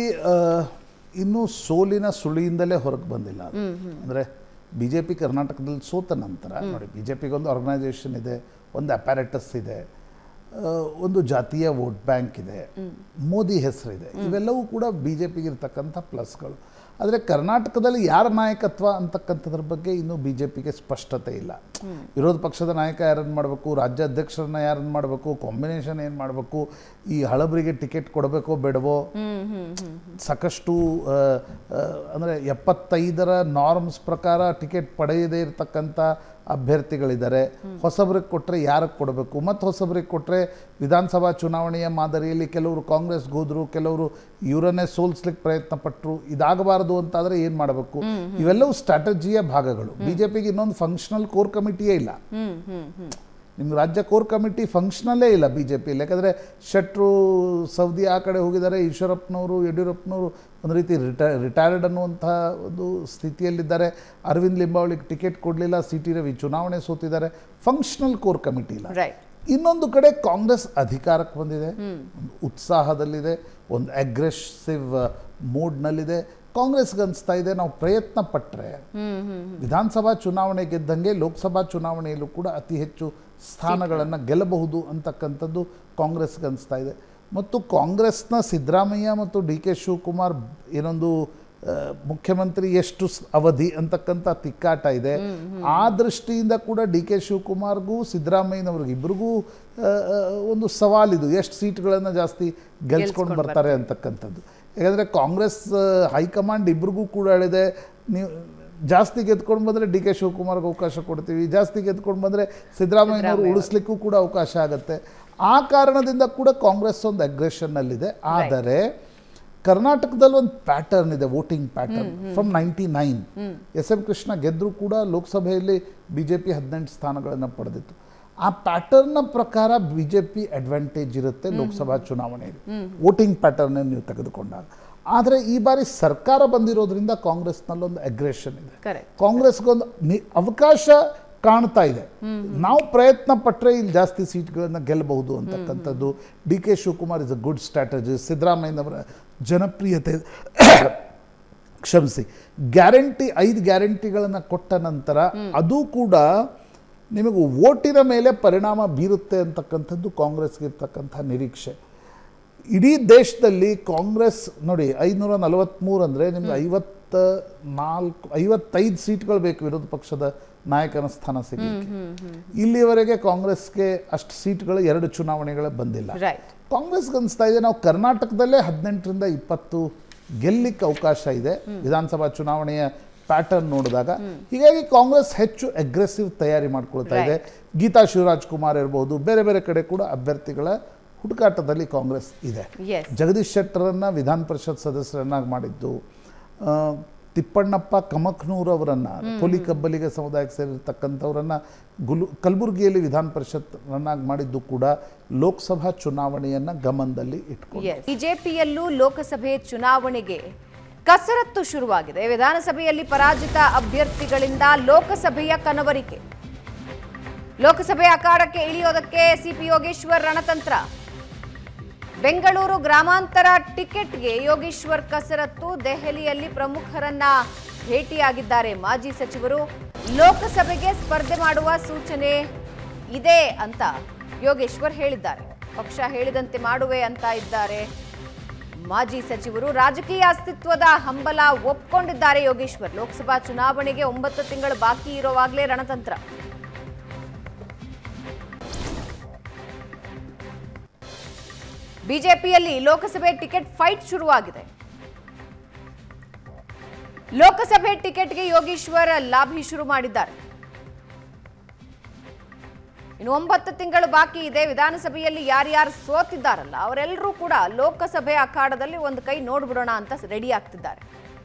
D: ಇನ್ನೂ ಸೋಲಿನ ಸುಳಿಯಿಂದಲೇ ಹೊರಗೆ ಬಂದಿಲ್ಲ ಅದು. ಅಂದರೆ ಬಿ ಜೆ ಪಿ ಕರ್ನಾಟಕದಲ್ಲಿ ಸೋತ ನಂತರ ನೋಡಿ ಬಿ ಜೆ ಪಿಗೊಂದು ಆರ್ಗನೈಸೇಷನ್ ಇದೆ ಒಂದು ಅಪ್ಯಾರೆಟಸ್ ಇದೆ ಆ, ಒಂದು ಜಾತೀಯ ವೋಟ್ ಬ್ಯಾಂಕ್ ಇದೆ ಮೋದಿ ಹೆಸರಿದೆ ಇವೆಲ್ಲವೂ ಕೂಡ ಬಿ ಜೆ ಪಿಗೆ ಇರ್ತಕ್ಕಂಥ ಪ್ಲಸ್ಗಳು ಆದರೆ ಕರ್ನಾಟಕದಲ್ಲಿ ಯಾರ ನಾಯಕತ್ವ ಅಂತಕ್ಕಂಥದ್ರ ಬಗ್ಗೆ ಇನ್ನೂ ಬಿ ಜೆ ಪಿಗೆ ಸ್ಪಷ್ಟತೆ ಇಲ್ಲ ವಿರೋಧ ಪಕ್ಷದ ನಾಯಕ ಯಾರನ್ನು ಮಾಡಬೇಕು ರಾಜ್ಯಾಧ್ಯಕ್ಷರನ್ನ ಯಾರನ್ನು ಮಾಡಬೇಕು ಕಾಂಬಿನೇಷನ್ ಏನು ಮಾಡಬೇಕು ಈ ಹಳಬರಿಗೆ ಟಿಕೆಟ್ ಕೊಡಬೇಕೋ ಬೇಡವೋ ಸಾಕಷ್ಟು ಅಂದರೆ ಎಪ್ಪತ್ತೈದರ ನಾರ್ಮ್ಸ್ ಪ್ರಕಾರ ಟಿಕೆಟ್ ಪಡೆಯದೇ ಇರತಕ್ಕಂಥ ಅಭ್ಯರ್ಥಿಗಳಿದ್ದಾರೆ ಹೊಸಬ್ರಿಗೆ ಕೊಟ್ಟರೆ ಯಾರಿಗೆ ಕೊಡಬೇಕು ಮತ್ತು ಹೊಸಬ್ರಿಗೆ ಕೊಟ್ಟರೆ ವಿಧಾನಸಭಾ ಚುನಾವಣೆಯ ಮಾದರಿಯಲ್ಲಿ ಕೆಲವರು ಕಾಂಗ್ರೆಸ್ಗೆ ಹೋದ್ರು ಕೆಲವರು ಇವರನ್ನೇ ಸೋಲಿಸ್ಲಿಕ್ಕೆ ಪ್ರಯತ್ನ ಪಟ್ಟರು ಇದಾಗಬಾರದು ಅಂತಾದರೆ ಏನು ಮಾಡಬೇಕು ಇವೆಲ್ಲವೂ ಸ್ಟ್ರಾಟಜಿಯ ಭಾಗಗಳು ಬಿ ಜೆ ಪಿಗೆ ಇನ್ನೊಂದು ಫಂಕ್ಷನಲ್ ಕೋರ್ ಕಮಿಟಿಯೇ ಇಲ್ಲ
A: ಹ್ಮ್ ಹ್ಮ್ ಹ್ಮ್
D: ನಿಮ್ಮ ರಾಜ್ಯ ಕೋರ್ ಕಮಿಟಿ ಫಂಕ್ಷನಲ್ಲೇ ಇಲ್ಲ ಬಿ ಜೆ ಪಿಯಲ್ಲಿ ಯಾಕಂದರೆ ಶೆಟ್ರು ಸೌದಿ ಆ ಕಡೆ ಹೋಗಿದ್ದಾರೆ ಈಶ್ವರಪ್ಪನವರು ಯಡಿಯೂರಪ್ಪನವರು ಒಂದು ರೀತಿ ರಿಟೈ ರಿಟೈರ್ಡ್ ಅನ್ನುವಂಥ ಒಂದು ಸ್ಥಿತಿಯಲ್ಲಿದ್ದಾರೆ ಅರವಿಂದ್ ಲಿಂಬಾವಳಿಗೆ ಟಿಕೆಟ್ ಕೊಡಲಿಲ್ಲ ಸಿ ಟಿ ರವಿ ಚುನಾವಣೆ ಸೋತಿದ್ದಾರೆ ಫಂಕ್ಷನಲ್ ಕೋರ್ ಕಮಿಟಿ ಇಲ್ಲ
A: ರೈಟ್
D: ಇನ್ನೊಂದು ಕಡೆ ಕಾಂಗ್ರೆಸ್ ಅಧಿಕಾರಕ್ಕೆ ಬಂದಿದೆ ಒಂದು ಉತ್ಸಾಹದಲ್ಲಿದೆ ಒಂದು ಅಗ್ರೆಸಿವ್ ಮೋಡ್ನಲ್ಲಿದೆ ಕಾಂಗ್ರೆಸ್ಗೆ ಅನಿಸ್ತಾ ಇದೆ ನಾವು ಪ್ರಯತ್ನ ಪಟ್ಟರೆ ವಿಧಾನಸಭಾ ಚುನಾವಣೆ ಗೆದ್ದಂಗೆ ಲೋಕಸಭಾ ಚುನಾವಣೆಯಲ್ಲೂ ಕೂಡ ಅತಿ ಹೆಚ್ಚು ಸ್ಥಾನಗಳನ್ನು ಗೆಲ್ಲಬಹುದು ಅಂತಕ್ಕಂಥದ್ದು ಕಾಂಗ್ರೆಸ್ಗೆ ಅನಿಸ್ತಾ ಇದೆ ಮತ್ತು ಕಾಂಗ್ರೆಸ್ನ ಸಿದ್ದರಾಮಯ್ಯ ಮತ್ತು ಡಿ ಕೆ ಶಿವಕುಮಾರ್ ಏನೊಂದು ಆ, ಮುಖ್ಯಮಂತ್ರಿ ಎಷ್ಟು ಸ್- ಅವಧಿ ಅಂತಕ್ಕಂಥ ತಿಕ್ಕಾಟ ಇದೆ ಆ ದೃಷ್ಟಿಯಿಂದ ಕೂಡ ಡಿ ಕೆ ಶಿವಕುಮಾರ್ಗೂ ಸಿದ್ದರಾಮಯ್ಯನವ್ರಿಗೆ ಇಬ್ರಿಗೂ ಆ, ಆ, ಒಂದು ಸವಾಲಿದು ಎಷ್ಟು ಸೀಟ್ಗಳನ್ನು ಜಾಸ್ತಿ ಗೆಲ್ಸ್ಕೊಂಡು ಬರ್ತಾರೆ ಅಂತಕ್ಕಂಥದ್ದು ಯಾಕಂದರೆ ಕಾಂಗ್ರೆಸ್ ಆ, ಹೈಕಮಾಂಡ್ ಇಬ್ರಿಗೂ ಕೂಡ ಹೇಳಿದೆ ನೀವು ಜಾಸ್ತಿ ಗೆದ್ಕೊಂಡು ಬಂದರೆ ಡಿ ಕೆ ಶಿವಕುಮಾರ್ಗೆ ಅವಕಾಶ ಕೊಡ್ತೀವಿ ಜಾಸ್ತಿ ಗೆದ್ಕೊಂಡು ಬಂದರೆ ಸಿದ್ದರಾಮಯ್ಯನವರು ಉಳಿಸ್ಲಿಕ್ಕೂ ಕೂಡ ಅವಕಾಶ ಆಗುತ್ತೆ ಆ ಕಾರಣದಿಂದ ಕೂಡ ಕಾಂಗ್ರೆಸ್ ಒಂದು ಅಗ್ರೆಷನ್ನಲ್ಲಿದೆ ಆದರೆ ಕರ್ನಾಟಕದಲ್ಲಿ ಒಂದು ಪ್ಯಾಟರ್ನ್ ಇದೆ voting pattern from ninety nine S M Krishna ಗೆದ್ದರೂ ಕೂಡ ಲೋಕಸಭೆಯಲ್ಲಿ ಬಿ ಜೆ ಪಿ ಹದಿನೆಂಟು ಸ್ಥಾನಗಳನ್ನು ಪಡೆದಿತ್ತು ಆ ಪ್ಯಾಟರ್ನ್ನ ಪ್ರಕಾರ ಬಿ ಜೆ ಪಿ ಅಡ್ವಾಂಟೇಜ್ ಇರುತ್ತೆ ಲೋಕಸಭಾ ಚುನಾವಣೆಯಲ್ಲಿ ವೋಟಿಂಗ್ ಪ್ಯಾಟರ್ನ್ ನೀವು ತೆಗೆದುಕೊಂಡಾಗ ಆದರೆ ಈ ಬಾರಿ ಸರ್ಕಾರ ಬಂದಿರೋದ್ರಿಂದ ಕಾಂಗ್ರೆಸ್ನಲ್ಲೊಂದು ಅಗ್ರೆಷನ್ ಇದೆ
A: ಕರೆಕ್ಟ್
D: ಕಾಂಗ್ರೆಸ್ಗೊಂದು ನಿ ಅವಕಾಶ ಕಾಣ್ತಾ ಇದೆ ನಾವು ಪ್ರಯತ್ನ ಪಟ್ಟರೆ ಇಲ್ಲಿ ಜಾಸ್ತಿ ಸೀಟ್ಗಳನ್ನು ಗೆಲ್ಲಬಹುದು ಅಂತಕ್ಕಂಥದ್ದು D K Shivakumar is a good strategy ಸಿದ್ದರಾಮಯ್ಯನವರ ಜನಪ್ರಿಯತೆ ಕ್ಷಮಿಸಿ ಗ್ಯಾರಂಟಿ ಐದು ಗ್ಯಾರಂಟಿಗಳನ್ನು ಕೊಟ್ಟ ನಂತರ ಅದು ಕೂಡ ನಿಮಗೆ ಓಟಿನ ಮೇಲೆ ಪರಿಣಾಮ ಬೀರುತ್ತೆ ಅಂತಕ್ಕಂಥದ್ದು ಕಾಂಗ್ರೆಸ್ಗೆ ಇರ್ತಕ್ಕಂಥ ನಿರೀಕ್ಷೆ ಇಡೀ ದೇಶದಲ್ಲಿ ಕಾಂಗ್ರೆಸ್ ನೋಡಿ ಐನೂರ ನಲವತ್ತ್ಮೂರು ಅಂದರೆ ನಿಮ್ಗೆ ಐವತ್ತ ನಾಲ್ಕು ಐವತ್ತೈದು ಸೀಟ್ಗಳು ಬೇಕು ವಿರೋಧ ಪಕ್ಷದ ನಾಯಕನ ಸ್ಥಾನ ಸಿಗಲಿಕ್ಕೆ ಇಲ್ಲಿವರೆಗೆ ಕಾಂಗ್ರೆಸ್ಗೆ ಅಷ್ಟು ಸೀಟ್ಗಳು ಎರಡು ಚುನಾವಣೆಗಳೇ ಬಂದಿಲ್ಲ
A: ರೈಟ್
D: ಕಾಂಗ್ರೆಸ್ಗೆ ಅನಿಸ್ತಾ ಇದೆ ನಾವು ಕರ್ನಾಟಕದಲ್ಲೇ ಹದಿನೆಂಟರಿಂದ ಇಪ್ಪತ್ತು ಗೆಲ್ಲಿಕ್ಕೆ ಅವಕಾಶ ಇದೆ ವಿಧಾನಸಭಾ ಚುನಾವಣೆಯ ಪ್ಯಾಟರ್ನ್ ನೋಡಿದಾಗ ಹೀಗಾಗಿ ಕಾಂಗ್ರೆಸ್ ಹೆಚ್ಚು ಅಗ್ರೆಸಿವ್ ತಯಾರಿ ಮಾಡ್ಕೊಳ್ತಾ ಇದೆ ಗೀತಾ ಶಿವರಾಜ್ ಕುಮಾರ್ ಇರ್ಬೋದು ಬೇರೆ ಬೇರೆ ಕಡೆ ಕೂಡ ಅಭ್ಯರ್ಥಿಗಳ ಹುಡುಕಾಟದಲ್ಲಿ ಕಾಂಗ್ರೆಸ್ ಇದೆ
A: Yes.
D: ಜಗದೀಶ್ ಶೆಟ್ಟರನ್ನ ವಿಧಾನ ಪರಿಷತ್ ಸದಸ್ಯರನ್ನಾಗಿ ಮಾಡಿದ್ದು ಆ, ತಿಪ್ಪಣ್ಣಪ್ಪ ಕಮಕ್ನೂರ್ ಅವರನ್ನ ಕೊಲಿ ಕಬ್ಬಲಿಗ ಸಮುದಾಯಕ್ಕೆ ಸೇರಿರ್ತಕ್ಕಂಥವರನ್ನ ಗುಲು ಕಲಬುರಗಿಯಲ್ಲಿ ವಿಧಾನ ಪರಿಷತ್ನನ್ನಾಗಿ ಮಾಡಿದ್ದು ಕೂಡ ಲೋಕಸಭಾ ಚುನಾವಣೆಯನ್ನ ಗಮನದಲ್ಲಿ ಇಟ್ಕೊಂಡು
A: ಬಿಜೆಪಿಯಲ್ಲೂ ಲೋಕಸಭೆ ಚುನಾವಣೆಗೆ ಕಸರತ್ತು ಶುರುವಾಗಿದೆ ವಿಧಾನಸಭೆಯಲ್ಲಿ ಪರಾಜಿತ ಅಭ್ಯರ್ಥಿಗಳಿಂದ ಲೋಕಸಭೆಯ ಕನವರಿಕೆ ಲೋಕಸಭೆ ಅಖಾಡಕ್ಕೆ ಇಳಿಯೋದಕ್ಕೆ ಸಿಪಿ ಯೋಗೇಶ್ವರ್ ರಣತಂತ್ರ ಬೆಂಗಳೂರು ಗ್ರಾಮಾಂತರ ಟಿಕೆಟ್ಗೆ ಯೋಗೇಶ್ವರ್ ಕಸರತ್ತು ದೆಹಲಿಯಲ್ಲಿ ಪ್ರಮುಖರನ್ನ ಭೇಟಿಯಾಗಿದ್ದಾರೆ ಮಾಜಿ ಸಚಿವರು ಲೋಕಸಭೆಗೆ ಸ್ಪರ್ಧೆ ಮಾಡುವ ಸೂಚನೆ ಇದೆ ಅಂತ ಯೋಗೇಶ್ವರ್ ಹೇಳಿದ್ದಾರೆ ಪಕ್ಷ ಹೇಳಿದಂತೆ ಮಾಡುವೆ ಅಂತ ಇದ್ದಾರೆ ಮಾಜಿ ಸಚಿವರು ರಾಜಕೀಯ ಅಸ್ತಿತ್ವದ ಹಂಬಲ ಒಪ್ಕೊಂಡಿದ್ದಾರೆ ಯೋಗೇಶ್ವರ್ ಲೋಕಸಭಾ ಚುನಾವಣೆಗೆ ಒಂಬತ್ತು ತಿಂಗಳು ಬಾಕಿ ಇರುವಾಗಲೇ ರಣತಂತ್ರ ಬಿಜೆಪಿಯಲ್ಲಿ ಲೋಕಸಭೆ ಟಿಕೆಟ್ ಫೈಟ್ ಶುರುವಾಗಿದೆ ಲೋಕಸಭೆ ಟಿಕೆಟ್ಗೆ ಯೋಗೀಶ್ವರ್ ಲಾಭಿ ಶುರು ಮಾಡಿದ್ದಾರೆ ಇನ್ನು ಒಂಬತ್ತು ತಿಂಗಳು ಬಾಕಿ ಇದೆ ವಿಧಾನಸಭೆಯಲ್ಲಿ ಯಾರ್ಯಾರು ಸೋತಿದ್ದಾರಲ್ಲ ಅವರೆಲ್ಲರೂ ಕೂಡ ಲೋಕಸಭೆ ಅಖಾಡದಲ್ಲಿ ಒಂದು ಕೈ ನೋಡ್ಬಿಡೋಣ ಅಂತ ರೆಡಿ ಆಗ್ತಿದ್ದಾರೆ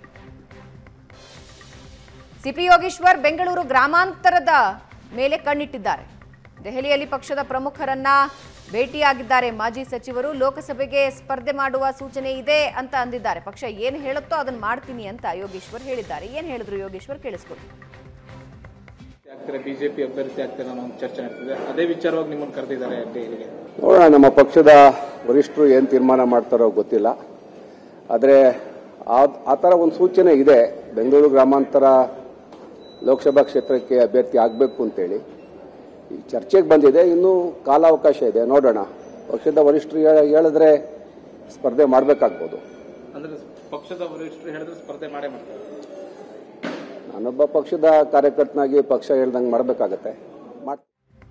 A: ಸಿಪಿ ಯೋಗೀಶ್ವರ್ ಬೆಂಗಳೂರು ಗ್ರಾಮಾಂತರದ ಮೇಲೆ ಕಣ್ಣಿಟ್ಟಿದ್ದಾರೆ ದೆಹಲಿಯಲ್ಲಿ ಪಕ್ಷದ ಪ್ರಮುಖರನ್ನ ಭೇಟಿಯಾಗಿದ್ದಾರೆ ಮಾಜಿ ಸಚಿವರು ಲೋಕಸಭೆಗೆ ಸ್ಪರ್ಧೆ ಮಾಡುವ ಸೂಚನೆ ಇದೆ ಅಂತ ಅಂದಿದ್ದಾರೆ ಪಕ್ಷ ಏನು ಹೇಳುತ್ತೋ ಅದನ್ನ ಮಾಡ್ತೀನಿ ಅಂತ ಯೋಗೇಶ್ವರ್ ಹೇಳಿದ್ದಾರೆ ಏನು ಹೇಳಿದ್ರು ಯೋಗೇಶ್ವರ್ ಕೇಳಿಸ್ಕೊಡಿ
C: ಆಗ್ತಾರೆ ಬಿಜೆಪಿ ಅಭ್ಯರ್ಥಿ ಆಗ್ತಾರೆ ಅನ್ನೋ ಒಂದು ಚರ್ಚೆ ಆಗ್ತಿದೆ ಅದೇ ವಿಚಾರವಾಗಿ ನಿಮ್ಮನ್ನು ಕರೆದಿದ್ದಾರೆ ದೆಹಲಿಗೆ
G: ನೋಡೋಣ ನಮ್ಮ ಪಕ್ಷದ ವರಿಷ್ಠರು ಏನು ತೀರ್ಮಾನ ಮಾಡ್ತಾರೋ ಗೊತ್ತಿಲ್ಲ ಆದರೆ ಆ ಆ ಥರ ಒಂದು ಸೂಚನೆ ಇದೆ ಬೆಂಗಳೂರು ಗ್ರಾಮಾಂತರ ಲೋಕಸಭಾ ಕ್ಷೇತ್ರಕ್ಕೆ ಅಭ್ಯರ್ಥಿ ಆಗಬೇಕು ಅಂತೇಳಿ ಈ ಚರ್ಚೆಗೆ ಬಂದಿದೆ ಇನ್ನೂ ಕಾಲಾವಕಾಶ ಇದೆ ನೋಡೋಣ ಪಕ್ಷದ ವರಿಷ್ಠರು ಹೇಳ- ಹೇಳಿದ್ರೆ ಸ್ಪರ್ಧೆ ಮಾಡಬೇಕಾಗ್ಬೋದು
C: ಅಂದ್ರೆ ಪಕ್ಷದ ವರಿಷ್ಠರು ಹೇಳಿದ್ರೆ ಸ್ಪರ್ಧೆ ಮಾಡೇ ಮಾಡ್ತಾರೆ
G: ನಾನೊಬ್ಬ ಪಕ್ಷದ ಕಾರ್ಯಕರ್ತನಾಗಿ ಪಕ್ಷ ಹೇಳ್ದಂಗೆ ಮಾಡಬೇಕಾಗತ್ತೆ ಮಾಡ್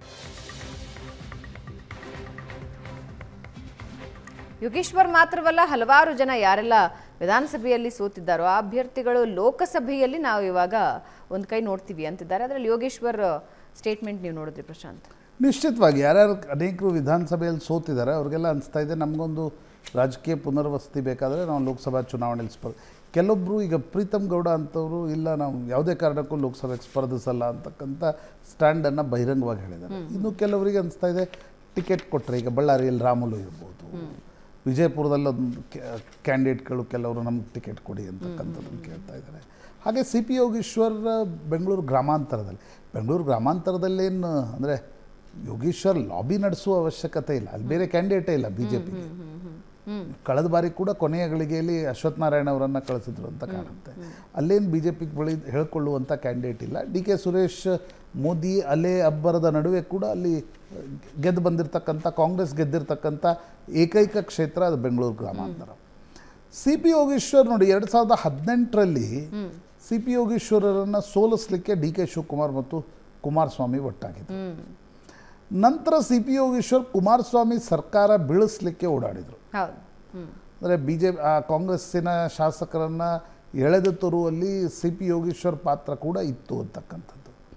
A: ಯೋಗೇಶ್ವರ್ ಮಾತ್ರವಲ್ಲ ಹಲವಾರು ಜನ ಯಾರೆಲ್ಲ ವಿಧಾನಸಭೆಯಲ್ಲಿ ಸೋತಿದ್ದಾರೋ ಆ ಅಭ್ಯರ್ಥಿಗಳು ಲೋಕಸಭೆಯಲ್ಲಿ ನಾವು ಇವಾಗ ಒಂದು ಕೈ ನೋಡ್ತೀವಿ ಅಂತಿದ್ದಾರೆ ಅದರಲ್ಲಿ ಯೋಗೇಶ್ವರ್ ಸ್ಟೇಟ್ಮೆಂಟ್ ನೀವು ನೋಡಿದ್ರಿ ಪ್ರಶಾಂತ್
D: ನಿಶ್ಚಿತವಾಗಿ ಯಾರ್ಯಾರು ಅನೇಕರು ವಿಧಾನಸಭೆಯಲ್ಲಿ ಸೋತಿದ್ದಾರೆ ಅವ್ರಿಗೆಲ್ಲ ಅನಿಸ್ತಾ ಇದೆ ನಮಗೊಂದು ರಾಜಕೀಯ ಪುನರ್ವಸತಿ ಬೇಕಾದರೆ ನಾವು ಲೋಕಸಭಾ ಚುನಾವಣೆಯಲ್ಲಿ ಸ್ಪರ್ಧೆ ಕೆಲವೊಬ್ಬರು ಈಗ ಪ್ರೀತಮ್ ಗೌಡ ಅಂತವರು ಇಲ್ಲ ನಾವು ಯಾವುದೇ ಕಾರಣಕ್ಕೂ ಲೋಕಸಭೆಗೆ ಸ್ಪರ್ಧಿಸಲ್ಲ ಅಂತಕ್ಕಂಥ ಸ್ಟ್ಯಾಂಡನ್ನು ಬಹಿರಂಗವಾಗಿ ಹೇಳಿದ್ದಾರೆ ಇನ್ನು ಕೆಲವರಿಗೆ ಅನಿಸ್ತಾ ಇದೆ ಟಿಕೆಟ್ ಕೊಟ್ಟರೆ ಈಗ ಬಳ್ಳಾರಿಯಲ್ಲಿ ರಾಮುಲು ಇರ್ಬೋದು ವಿಜಯಪುರದಲ್ಲಿ ಒಂದು ಕ್ಯಾಂಡಿಡೇಟ್ಗಳು ಕೆಲವರು ನಮ್ಗೆ ಟಿಕೆಟ್ ಕೊಡಿ ಅಂತಕ್ಕಂಥದ್ದನ್ನು ಕೇಳ್ತಾ ಇದ್ದಾರೆ ಹಾಗೆ ಸಿ ಪಿ ಯೋಗೀಶ್ವರ್ ಬೆಂಗಳೂರು ಗ್ರಾಮಾಂತರದಲ್ಲಿ ಬೆಂಗಳೂರು ಗ್ರಾಮಾಂತರದಲ್ಲೇನು ಅಂದರೆ ಯೋಗೀಶ್ವರ್ ಲಾಬಿ ನಡೆಸುವ ಅವಶ್ಯಕತೆ ಇಲ್ಲ ಅಲ್ಲಿ ಬೇರೆ ಕ್ಯಾಂಡಿಡೇಟೇ ಇಲ್ಲ ಬಿ ಜೆ ಪಿಗೆ ಕಳೆದ ಬಾರಿ ಕೂಡ ಕೊನೆಯ ಗಳಿಗೆಯಲ್ಲಿ ಅಶ್ವಥ್ ನಾರಾಯಣ ಅವರನ್ನು ಕಳಿಸಿದ್ರು ಅಂತ ಕಾಣುತ್ತೆ ಅಲ್ಲೇನು ಬಿ ಜೆ ಪಿಗೆ ಬಳಿ ಹೇಳ್ಕೊಳ್ಳುವಂಥ ಕ್ಯಾಂಡಿಡೇಟ್ ಇಲ್ಲ ಡಿ ಕೆ ಸುರೇಶ್ ಮೋದಿ ಅಲೆ ಅಬ್ಬರದ ನಡುವೆ ಕೂಡ ಅಲ್ಲಿ ಗೆದ್ದು ಬಂದಿರತಕ್ಕಂಥ ಕಾಂಗ್ರೆಸ್ ಗೆದ್ದಿರ್ತಕ್ಕಂಥ ಏಕೈಕ ಕ್ಷೇತ್ರ ಅದು ಬೆಂಗಳೂರು ಗ್ರಾಮಾಂತರ ಸಿ ಪಿ ಯೋಗೀಶ್ವರ್ ನೋಡಿ ಎರಡು ಸಾವಿರದ ಹದಿನೆಂಟರಲ್ಲಿ ಸಿ ಪಿ ಯೋಗೀಶ್ವರರನ್ನು ಸೋಲಿಸಲಿಕ್ಕೆ ಡಿ ಕೆ ಶಿವಕುಮಾರ್ ಮತ್ತು ಕುಮಾರಸ್ವಾಮಿ ಒಟ್ಟಾಗಿದ್ರು ನಂತರ ಸಿ ಪಿ ಯೋಗೀಶ್ವರ್ ಕುಮಾರಸ್ವಾಮಿ ಸರ್ಕಾರ ಬೀಳಿಸ್ಲಿಕ್ಕೆ ಓಡಾಡಿದರು
A: ಹೌದು ಹ್ಮ್
D: ಅಂದರೆ ಬಿ ಜೆ ಕಾಂಗ್ರೆಸ್ಸಿನ ಶಾಸಕರನ್ನು ಎಳೆದು ತರುವಲ್ಲಿ ಸಿ ಪಿ ಯೋಗೀಶ್ವರ್ ಪಾತ್ರ ಕೂಡ ಇತ್ತು ಅಂತಕ್ಕಂಥದ್ದು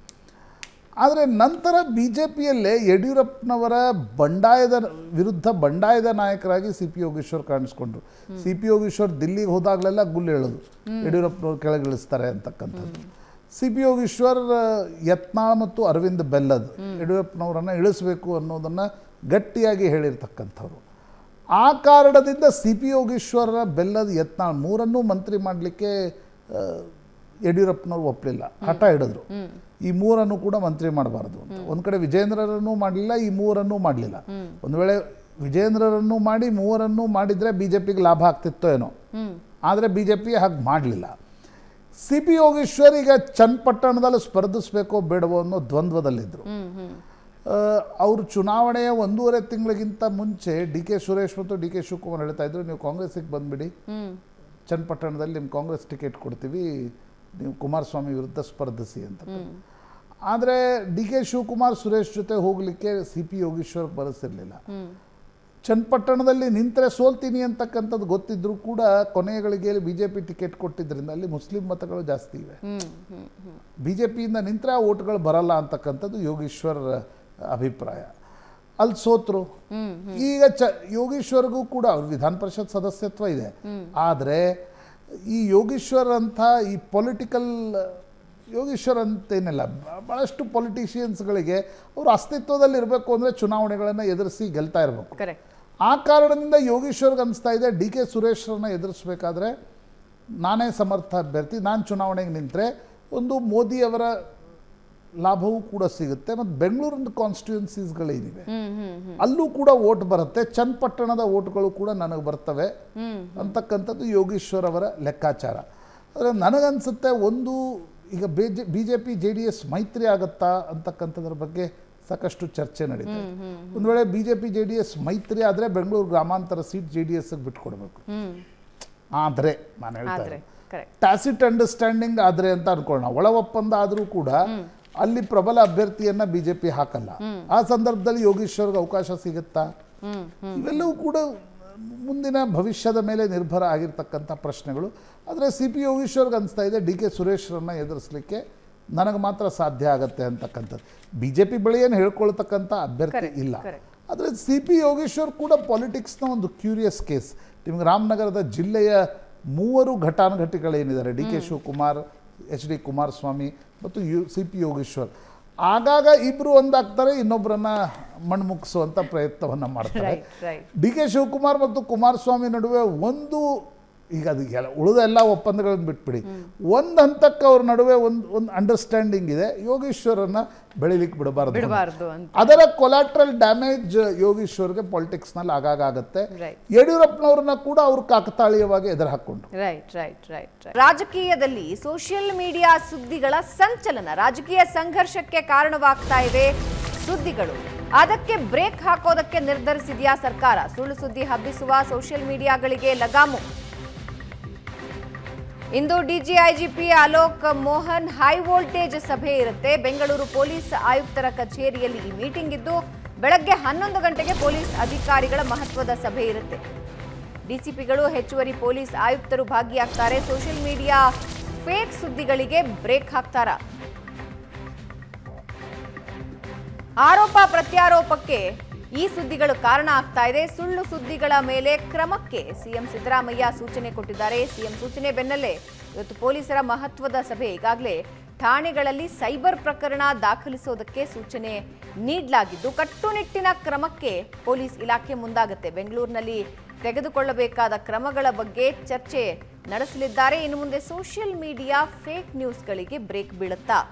D: ಆದರೆ ನಂತರ ಬಿ ಜೆ ಪಿಯಲ್ಲೇ ಯಡಿಯೂರಪ್ಪನವರ ಬಂಡಾಯದ ವಿರುದ್ಧ ಬಂಡಾಯದ ನಾಯಕರಾಗಿ ಸಿ ಪಿ ಯೋಗೀಶ್ವರ್ ಕಾಣಿಸ್ಕೊಂಡ್ರು ಸಿ ಪಿ ಯೋಗೀಶ್ವರ್ ದಿಲ್ಲಿಗೆ ಹೋದಾಗಲೆಲ್ಲ ಗುಲ್ಲು ಹೇಳೋದು ಯಡಿಯೂರಪ್ಪನವ್ರು ಕೆಳಗಿಳಿಸ್ತಾರೆ ಅಂತಕ್ಕಂಥದ್ದು ಸಿ ಪಿ ಯೋಗೀಶ್ವರ್ ಯತ್ನಾಳ್ ಮತ್ತು ಅರವಿಂದ್ ಬೆಲ್ಲದ್ ಯಡಿಯೂರಪ್ಪನವರನ್ನು ಇಳಿಸಬೇಕು ಅನ್ನೋದನ್ನು ಗಟ್ಟಿಯಾಗಿ ಹೇಳಿರ್ತಕ್ಕಂಥವ್ರು ಆ ಕಾರಣದಿಂದ ಸಿ ಪಿ ಯೋಗೀಶ್ವರ ಬೆಲ್ಲದ ಯತ್ನಾಳ್ ಮೂರನ್ನೂ ಮಂತ್ರಿ ಮಾಡಲಿಕ್ಕೆ ಯಡಿಯೂರಪ್ಪನವ್ರು ಒಪ್ಪಲಿಲ್ಲ ಹಠ ಹಿಡಿದ್ರು ಈ ಮೂರನ್ನು ಕೂಡ ಮಂತ್ರಿ ಮಾಡಬಾರ್ದು ಅಂತ ಒಂದು ಕಡೆ ವಿಜೇಂದ್ರರನ್ನೂ ಮಾಡಲಿಲ್ಲ ಈ ಮೂರನ್ನೂ ಮಾಡಲಿಲ್ಲ ಒಂದು ವೇಳೆ ವಿಜೇಂದ್ರರನ್ನು ಮಾಡಿ ಮೂವರನ್ನು ಮಾಡಿದರೆ ಬಿ ಜೆ ಪಿಗೆ ಲಾಭ ಆಗ್ತಿತ್ತೋ ಏನೋ ಆದರೆ ಬಿ ಜೆ ಪಿ ಹಾಗೆ ಮಾಡಲಿಲ್ಲ ಸಿ ಪಿ ಯೋಗೇಶ್ವರ್ ಈಗ ಚನ್ನಪಟ್ಟಣದಲ್ಲಿ ಸ್ಪರ್ಧಿಸಬೇಕೋ ಬೇಡವೋ ಅನ್ನೋ ದ್ವಂದ್ವದಲ್ಲಿದ್ದರು ಅವರು ಚುನಾವಣೆಯ ಒಂದೂವರೆ ತಿಂಗಳಿಗಿಂತ ಮುಂಚೆ ಡಿ ಕೆ ಸುರೇಶ್ ಮತ್ತು ಡಿ ಕೆ ಶಿವಕುಮಾರ್ ಹೇಳ್ತಾ ಇದ್ರು ನೀವು ಕಾಂಗ್ರೆಸ್ಸಿಗೆ ಬಂದುಬಿಡಿ ಚನ್ನಪಟ್ಟಣದಲ್ಲಿ ನಿಮ್ಮ ಕಾಂಗ್ರೆಸ್ ಟಿಕೆಟ್ ಕೊಡ್ತೀವಿ ನೀವು ಕುಮಾರಸ್ವಾಮಿ ವಿರುದ್ಧ ಸ್ಪರ್ಧಿಸಿ ಅಂತ ಆದರೆ ಡಿ ಕೆ ಶಿವಕುಮಾರ್ ಸುರೇಶ್ ಜೊತೆ ಹೋಗಲಿಕ್ಕೆ ಸಿ ಪಿ ಯೋಗೀಶ್ವರ್ ಬರೆಸಿರಲಿಲ್ಲ ಚನ್ನಪಟ್ಟಣದಲ್ಲಿ ನಿಂತರೆ ಸೋಲ್ತೀನಿ ಅಂತಕ್ಕಂಥದ್ದು ಗೊತ್ತಿದ್ರೂ ಕೂಡ ಕೊನೆಯ ಗಳಿಗೆಯಲ್ಲಿ ಬಿ ಜೆ ಪಿ ಟಿಕೆಟ್ ಕೊಟ್ಟಿದ್ದರಿಂದ ಅಲ್ಲಿ ಮುಸ್ಲಿಂ ಮತಗಳು ಜಾಸ್ತಿ ಇವೆ ಬಿ ಜೆ ಪಿಯಿಂದ ನಿಂತರೆ ಆ ಓಟ್ಗಳು ಬರಲ್ಲ ಅಂತಕ್ಕಂಥದ್ದು ಯೋಗೀಶ್ವರ್ ಅಭಿಪ್ರಾಯ ಅಲ್ಲಿ ಸೋತರು ಈಗ ಚ ಯೋಗೀಶ್ವರ್ಗೂ ಕೂಡ ಅವ್ರ ವಿಧಾನ ಪರಿಷತ್ ಸದಸ್ಯತ್ವ ಇದೆ ಆದರೆ ಈ ಯೋಗೀಶ್ವರ್ ಅಂತ ಈ ಪೊಲಿಟಿಕಲ್ ಯೋಗೀಶ್ವರ್ ಅಂತೇನಿಲ್ಲ ಬ- ಭಾಳಷ್ಟು ಪೊಲಿಟಿಷಿಯನ್ಸ್ಗಳಿಗೆ ಅವರು ಅಸ್ತಿತ್ವದಲ್ಲಿ ಇರಬೇಕು ಅಂದರೆ ಚುನಾವಣೆಗಳನ್ನು ಎದುರಿಸಿ ಗೆಲ್ತಾ ಇರಬೇಕು
A: ಕರೆಕ್ಟ್
D: ಆ ಕಾರಣದಿಂದ ಯೋಗೀಶ್ವರ್ಗೆ ಅನಿಸ್ತಾ ಇದೆ ಡಿ ಕೆ ಸುರೇಶ್ರನ್ನ ಎದುರಿಸ್ಬೇಕಾದ್ರೆ ನಾನೇ ಸಮರ್ಥ ಅಭ್ಯರ್ಥಿ ನಾನು ಚುನಾವಣೆಗೆ ನಿಂತರೆ ಒಂದು ಮೋದಿಯವರ ಲಾಭವೂ ಕೂಡ ಸಿಗುತ್ತೆ ಮತ್ತು ಬೆಂಗಳೂರಿನ ಕಾನ್ಸ್ಟಿಟ್ಯೂನ್ಸೀಸ್ಗಳೇನಿವೆ ಅಲ್ಲೂ ಕೂಡ ಓಟ್ ಬರುತ್ತೆ ಚನ್ನಪಟ್ಟಣದ ಓಟ್ಗಳು ಕೂಡ ನನಗೆ ಬರ್ತವೆ ಅಂತಕ್ಕಂಥದ್ದು ಯೋಗೀಶ್ವರ್ ಅವರ ಲೆಕ್ಕಾಚಾರ ಆದರೆ ನನಗನ್ಸುತ್ತೆ ಒಂದು ಈಗ B J B J P J D S ಮೈತ್ರಿ ಆಗುತ್ತಾ ಅಂತಕ್ಕಂಥದ್ರ ಬಗ್ಗೆ ಸಾಕಷ್ಟು ಚರ್ಚೆ ನಡೀತಾ ಇದೆ ಒಂದು ವೇಳೆ B J P J D S ಮೈತ್ರಿ ಆದರೆ ಬೆಂಗಳೂರು ಗ್ರಾಮಾಂತರ ಸೀಟ್ ಜೆ ಡಿ ಎಸ್ಗೆ ಬಿಟ್ಕೊಡ್ಬೇಕು ಆದರೆ ನಾನು ಹೇಳ್ತಾ
A: ಆದ್ರೆ
D: ಇರೋದು.
A: ಕರೆಕ್ಟ್
D: ಟ್ಯಾಸಿಟ್ ಅಂಡರ್ಸ್ಟ್ಯಾಂಡಿಂಗ್ ಆದರೆ ಅಂತ ಅನ್ಕೊಳ್ಳೋಣ ಒಳ ಒಪ್ಪಂದ ಆದರೂ ಕೂಡ ಅಲ್ಲಿ ಪ್ರಬಲ ಅಭ್ಯರ್ಥಿಯನ್ನ ಬಿಜೆಪಿ ಹಾಕಲ್ಲ ಆ ಸಂದರ್ಭದಲ್ಲಿ ಯೋಗೀಶ್ವರ್ಗೆ ಅವಕಾಶ ಸಿಗುತ್ತಾ ಇವೆಲ್ಲವೂ ಕೂಡ ಮುಂದಿನ ಭವಿಷ್ಯದ ಮೇಲೆ ನಿರ್ಭರ ಆಗಿರ್ತಕ್ಕಂಥ ಪ್ರಶ್ನೆಗಳು ಆದರೆ ಸಿ ಪಿ ಯೋಗೀಶ್ವರ್ಗೆ ಅನಿಸ್ತಾ ಇದೆ ಡಿ ಕೆ ಸುರೇಶ್ರನ್ನ ಎದುರಿಸಲಿಕ್ಕೆ ನನಗೆ ಮಾತ್ರ ಸಾಧ್ಯ ಆಗತ್ತೆ ಅಂತಕ್ಕಂಥದ್ದು ಬಿ ಜೆ ಪಿ ಬಳಿ ಏನು ಹೇಳ್ಕೊಳ್ತಕ್ಕಂಥ ಅಭ್ಯರ್ಥಿ
A: Correct,
D: ಇಲ್ಲ
A: correct.
D: ಆದರೆ ಸಿ ಪಿ ಯೋಗೇಶ್ವರ್ ಕೂಡ ಪಾಲಿಟಿಕ್ಸ್ನ ಒಂದು ಕ್ಯೂರಿಯಸ್ ಕೇಸ್ ನಿಮಗೆ ರಾಮನಗರದ ಜಿಲ್ಲೆಯ ಮೂವರು ಘಟಾನುಘಟಿಗಳೇನಿದ್ದಾರೆ D K Shivakumar H D Kumaraswamy ಮತ್ತು ಯು ಸಿ ಪಿ ಯೋಗೇಶ್ವರ್ ಆಗಾಗ ಇಬ್ಬರು ಒಂದಾಗ್ತಾರೆ ಇನ್ನೊಬ್ಬರನ್ನ ಮಣ್ಮುಗಿಸುವಂಥ ಪ್ರಯತ್ನವನ್ನು ಮಾಡ್ತಾರೆ
A: right right
D: D K Shivakumar ಮತ್ತು ಕುಮಾರಸ್ವಾಮಿ ನಡುವೆ ಒಂದು ಈಗ ಅದು ಎಲ್ಲ ಉಳಿದ ಎಲ್ಲ ಒಪ್ಪಂದಗಳನ್ನು ಬಿಟ್ಬಿಡಿ ಒಂದು ಹಂತಕ್ಕೆ ಅವ್ರ ನಡುವೆ ಒಂದು ಒಂದು ಅಂಡರ್ಸ್ಟ್ಯಾಂಡಿಂಗ್ ಇದೆ ಯೋಗೇಶ್ವರನ್ನ ಬೆಳಿಲಿಕ್ಕೆ ಬಿಡಬಾರ್ದು
A: ಬಿಡಬಾರ್ದು ಅಂತ
D: ಅದರ ಕೊಲಾಟ್ರಲ್ ಡ್ಯಾಮೇಜ್ ಯೋಗೀಶ್ವರ್ಗೆ ಪಾಲಿಟಿಕ್ಸ್ನಲ್ಲಿ ಆಗಾಗ ಆಗುತ್ತೆ
A: Right.
D: ಯಡಿಯೂರಪ್ಪನವ್ರನ್ನ ಕೂಡ ಅವರು ಕಾಕತಾಳೀಯವಾಗಿ ಎದುರು ಹಾಕ್ಕೊಂಡು
A: ರೈಟ್ ರೈಟ್ ರೈಟ್ ರಾಜಕೀಯದಲ್ಲಿ ಸೋಷಿಯಲ್ ಮೀಡಿಯಾ ಸುದ್ದಿಗಳ ಸಂಚಲನ ರಾಜಕೀಯ ಸಂಘರ್ಷಕ್ಕೆ ಕಾರಣವಾಗ್ತಾ ಇವೆ ಸುದ್ದಿಗಳು ಅದಕ್ಕೆ ಬ್ರೇಕ್ ಹಾಕೋದಕ್ಕೆ ನಿರ್ಧರಿಸಿದೆಯಾ ಸರ್ಕಾರ ಸುಳ್ಳು ಸುದ್ದಿ ಹಬ್ಬಿಸುವ ಸೋಷಿಯಲ್ ಮೀಡಿಯಾಗಳಿಗೆ ಲಗಾಮು ಇಂದು DGIGP Alok Mohan high voltage ಸಭೆ ಇರುತ್ತೆ ಬೆಂಗಳೂರು ಪೊಲೀಸ್ ಆಯುಕ್ತರ ಕಚೇರಿಯಲ್ಲಿ ಈ ಮೀಟಿಂಗ್ ಇದ್ದು ಬೆಳಗ್ಗೆ ಹನ್ನೊಂದು ಗಂಟೆಗೆ ಪೊಲೀಸ್ ಅಧಿಕಾರಿಗಳ ಮಹತ್ವದ ಸಭೆ ಇರುತ್ತೆ ಡಿಸಿಪಿಗಳು ಹೆಚ್ಚುವರಿ ಪೊಲೀಸ್ ಆಯುಕ್ತರು ಭಾಗಿಯಾಗ್ತಾರೆ ಸೋಷಿಯಲ್ ಮೀಡಿಯಾ ಫೇಕ್ ಸುದ್ದಿಗಳಿಗೆ ಬ್ರೇಕ್ ಹಾಕ್ತಾರಾ ಆರೋಪ ಪ್ರತ್ಯಾರೋಪಕ್ಕೆ ಈ ಸುದ್ದಿಗಳು ಕಾರಣ ಆಗ್ತಾ ಇದೆ ಸುಳ್ಳು ಸುದ್ದಿಗಳ ಮೇಲೆ ಕ್ರಮಕ್ಕೆ ಸಿಎಂ ಸಿದ್ದರಾಮಯ್ಯ ಸೂಚನೆ ಕೊಟ್ಟಿದ್ದಾರೆ ಸಿಎಂ ಸೂಚನೆ ಬೆನ್ನಲ್ಲೇ ಇವತ್ತು ಪೊಲೀಸರ ಮಹತ್ವದ ಸಭೆ ಈಗಾಗಲೇ ಠಾಣೆಗಳಲ್ಲಿ ಸೈಬರ್ ಪ್ರಕರಣ ದಾಖಲಿಸೋದಕ್ಕೆ ಸೂಚನೆ ನೀಡಲಾಗಿದ್ದು ಕಟ್ಟುನಿಟ್ಟಿನ ಕ್ರಮಕ್ಕೆ ಪೊಲೀಸ್ ಇಲಾಖೆ ಮುಂದಾಗುತ್ತೆ ಬೆಂಗಳೂರಿನಲ್ಲಿ ತೆಗೆದುಕೊಳ್ಳಬೇಕಾದ ಕ್ರಮಗಳ ಬಗ್ಗೆ ಚರ್ಚೆ ನಡೆಸಲಿದ್ದಾರೆ ಇನ್ನು ಮುಂದೆ ಸೋಷಿಯಲ್ ಮೀಡಿಯಾ ಫೇಕ್ ನ್ಯೂಸ್ಗಳಿಗೆ ಬ್ರೇಕ್ ಬೀಳುತ್ತಾ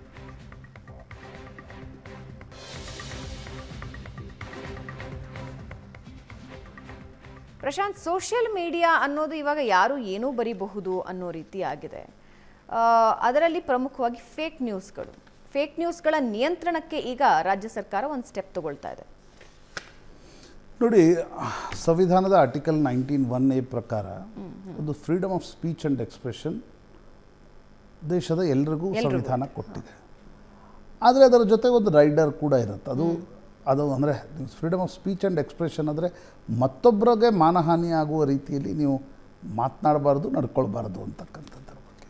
A: ಪ್ರಶಾಂತ್ ಸೋಷಿಯಲ್ ಮೀಡಿಯಾ ಅನ್ನೋದು ಇವಾಗ ಯಾರು ಏನೂ ಬರೀಬಹುದು ಅನ್ನೋ ರೀತಿ ಆಗಿದೆ ಆ, ಅದರಲ್ಲಿ ಪ್ರಮುಖವಾಗಿ ಫೇಕ್ ನ್ಯೂಸ್ಗಳು ಫೇಕ್ ನ್ಯೂಸ್ಗಳ ನಿಯಂತ್ರಣಕ್ಕೆ ಈಗ ರಾಜ್ಯ ಸರ್ಕಾರ ಒಂದು ಸ್ಟೆಪ್ ತಗೊಳ್ತಾ ಇದೆ
D: ನೋಡಿ ಸಂವಿಧಾನದ ಆರ್ಟಿಕಲ್ ನೈನ್ಟೀನ್ ಒನ್ ಎ ಪ್ರಕಾರ ಒಂದು freedom of speech and expression ದೇಶದ ಎಲ್ರಿಗೂ ಸಂವಿಧಾನ ಕೊಟ್ಟಿದೆ ಆದರೆ ಅದರ ಜೊತೆ ಒಂದು ರೈಡರ್ ಕೂಡ ಇರುತ್ತೆ ಅದು ಅದು ಅಂದರೆ freedom of speech and expression ಅಂದರೆ ಮತ್ತೊಬ್ಬರಿಗೆ ಮಾನಹಾನಿ ಆಗುವ ರೀತಿಯಲ್ಲಿ ನೀವು ಮಾತನಾಡಬಾರ್ದು ನಡ್ಕೊಳ್ಬಾರ್ದು ಅಂತಕ್ಕಂಥದ್ದರ ಬಗ್ಗೆ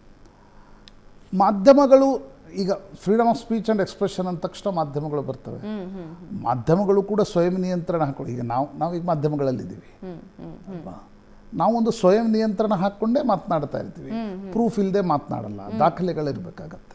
D: ಮಾಧ್ಯಮಗಳು ಈಗ freedom of speech and expression ಅಂದ ತಕ್ಷಣ ಮಾಧ್ಯಮಗಳು ಬರ್ತವೆ ಮಾಧ್ಯಮಗಳು ಕೂಡ ಸ್ವಯಂ ನಿಯಂತ್ರಣ ಹಾಕೊಳ್ಳಿ ಈಗ ನಾವು ನಾವೀಗ ಮಾಧ್ಯಮಗಳಲ್ಲಿದ್ದೀವಿ ಅಲ್ವಾ ನಾವೊಂದು ಸ್ವಯಂ ನಿಯಂತ್ರಣ ಹಾಕ್ಕೊಂಡೇ ಮಾತನಾಡ್ತಾ ಇರ್ತೀವಿ ಪ್ರೂಫ್ ಇಲ್ಲದೆ ಮಾತನಾಡಲ್ಲ ದಾಖಲೆಗಳಿರಬೇಕಾಗತ್ತೆ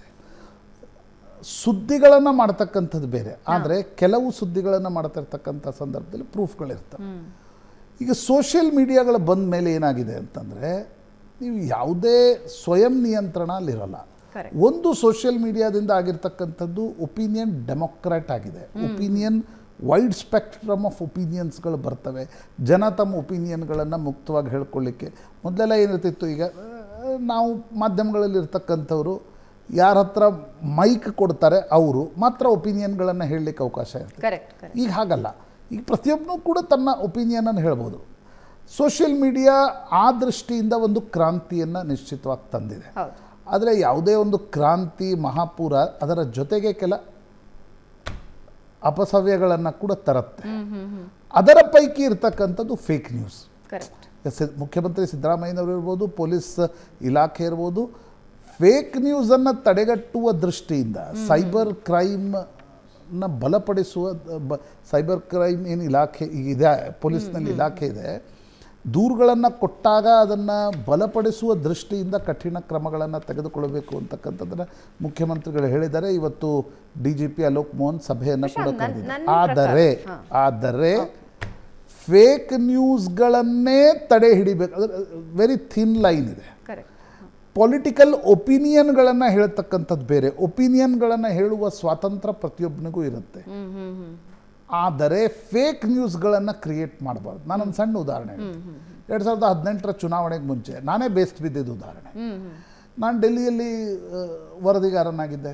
D: ಸುದ್ದಿಗಳನ್ನು ಮಾಡ್ತಕ್ಕಂಥದ್ದು ಬೇರೆ ಆದರೆ ಕೆಲವು ಸುದ್ದಿಗಳನ್ನು ಮಾಡ್ತಾ ಇರ್ತಕ್ಕಂಥ ಸಂದರ್ಭದಲ್ಲಿ ಪ್ರೂಫ್ಗಳಿರ್ತವೆ ಈಗ ಸೋಷಿಯಲ್ ಮೀಡಿಯಾಗಳು ಬಂದ ಮೇಲೆ ಏನಾಗಿದೆ ಅಂತಂದರೆ ನೀವು ಯಾವುದೇ ಸ್ವಯಂ ನಿಯಂತ್ರಣ ಅಲ್ಲಿರಲ್ಲ
A: Correct.
D: ಒಂದು ಸೋಷಿಯಲ್ ಮೀಡಿಯಾದಿಂದ ಆಗಿರ್ತಕ್ಕಂಥದ್ದು ಒಪಿನಿಯನ್ ಡೆಮೊಕ್ರಾಟ್ ಆಗಿದೆ ಒಪಿನಿಯನ್ ವೈಡ್ ಸ್ಪೆಕ್ಟ್ರಮ್ ಆಫ್ ಒಪಿನಿಯನ್ಸ್ಗಳು ಬರ್ತವೆ ಜನ ತಮ್ಮ ಒಪಿನಿಯನ್ಗಳನ್ನು ಮುಕ್ತವಾಗಿ ಹೇಳ್ಕೊಳ್ಳಿಕ್ಕೆ ಮೊದಲೆಲ್ಲ ಏನಿರ್ತಿತ್ತು ಈಗ ಆ, ನಾವು ಮಾಧ್ಯಮಗಳಲ್ಲಿ ಇರ್ತಕ್ಕಂಥವ್ರು ಯಾರ ಹತ್ರ ಮೈಕ್ ಕೊಡ್ತಾರೆ ಅವರು ಮಾತ್ರ ಒಪಿನಿಯನ್ಗಳನ್ನು ಹೇಳಲಿಕ್ಕೆ ಅವಕಾಶ ಇರ್ತದೆ
A: ಕರೆಕ್ಟ್ ಕರೆಕ್ಟ್
D: ಈಗ ಹಾಗಲ್ಲ ಈಗ ಪ್ರತಿಯೊಬ್ಬನೂ ಕೂಡ ತನ್ನ ಒಪಿನಿಯನನ್ನು ಹೇಳ್ಬೋದು ಸೋಷಿಯಲ್ ಮೀಡಿಯಾ ಆ ದೃಷ್ಟಿಯಿಂದ ಒಂದು ಕ್ರಾಂತಿಯನ್ನು ನಿಶ್ಚಿತವಾಗಿ ತಂದಿದೆ
A: ಹೌದು
D: ಆದರೆ ಯಾವುದೇ ಒಂದು ಕ್ರಾಂತಿ ಮಹಾಪೂರ ಅದರ ಜೊತೆಗೆ ಕೆಲ ಅಪಸವ್ಯಗಳನ್ನು ಕೂಡ ತರುತ್ತೆ ಅದರ ಪೈಕಿ ಇರ್ತಕ್ಕಂಥದ್ದು ಫೇಕ್ ನ್ಯೂಸ್
A: ಕರೆಕ್ಟ್
D: ಸಿ- ಮುಖ್ಯಮಂತ್ರಿ ಸಿದ್ದರಾಮಯ್ಯನವರು ಇರ್ಬೋದು ಪೊಲೀಸ್ ಇಲಾಖೆ ಇರ್ಬೋದು ಫೇಕ್ ನ್ಯೂಸನ್ನು ತಡೆಗಟ್ಟುವ ದೃಷ್ಟಿಯಿಂದ ಸೈಬರ್ ಕ್ರೈಮ್ನ ಬಲಪಡಿಸುವ ಬ ಸೈಬರ್ ಕ್ರೈಮ್ ಏನು ಇಲಾಖೆ ಈಗ ಇದೆ ಪೊಲೀಸ್ನಲ್ಲಿ ಇಲಾಖೆ ಇದೆ ದೂರುಗಳನ್ನು ಕೊಟ್ಟಾಗ ಅದನ್ನು ಬಲಪಡಿಸುವ ದೃಷ್ಟಿಯಿಂದ ಕಠಿಣ ಕ್ರಮಗಳನ್ನು ತೆಗೆದುಕೊಳ್ಳಬೇಕು ಅಂತಕ್ಕಂಥದ್ದನ್ನು ಮುಖ್ಯಮಂತ್ರಿಗಳು ಹೇಳಿದ್ದಾರೆ ಇವತ್ತು D G P Alok Mohan ಸಭೆಯನ್ನು ಕೂಡ
A: ಪ್ರಶಾಂತ್, ನನ್-
D: ಕರೆದಿದ್ದಾರೆ
A: ನನ್ನ ಪ್ರಕಾರ-
D: ಆದರೆ
A: ಹಾ.
D: ಆದರೆ ಫೇಕ್ ನ್ಯೂಸ್ಗಳನ್ನೇ ತಡೆ ಹಿಡಿಬೇಕು ಅದರ ವೆರಿ ಥಿನ್ ಲೈನ್ ಇದೆ
A: ಕರೆಕ್ಟ್
D: ಪೊಲಿಟಿಕಲ್ ಒಪಿನಿಯನ್ಗಳನ್ನು ಹೇಳ್ತಕ್ಕಂಥದ್ದು ಬೇರೆ ಒಪಿನಿಯನ್ಗಳನ್ನು ಹೇಳುವ ಸ್ವಾತಂತ್ರ್ಯ ಪ್ರತಿಯೊಬ್ಬನಿಗೂ ಇರುತ್ತೆ ಆದರೆ ಫೇಕ್ ನ್ಯೂಸ್ಗಳನ್ನು ಕ್ರಿಯೇಟ್ ಮಾಡಬಾರ್ದು ನಾನೊಂದು ಸಣ್ಣ ಉದಾಹರಣೆ ಹೇಳ್ತೀನಿ ಎರಡು ಸಾವಿರದ ಹದಿನೆಂಟರ ಚುನಾವಣೆಗೆ ಮುಂಚೆ ನಾನೇ ಬೇಸ್ಟ್ ಬಿದ್ದಿದ್ದು ಉದಾಹರಣೆ ನಾನು ಡೆಲ್ಲಿಯಲ್ಲಿ ಆ, ವರದಿಗಾರನಾಗಿದ್ದೆ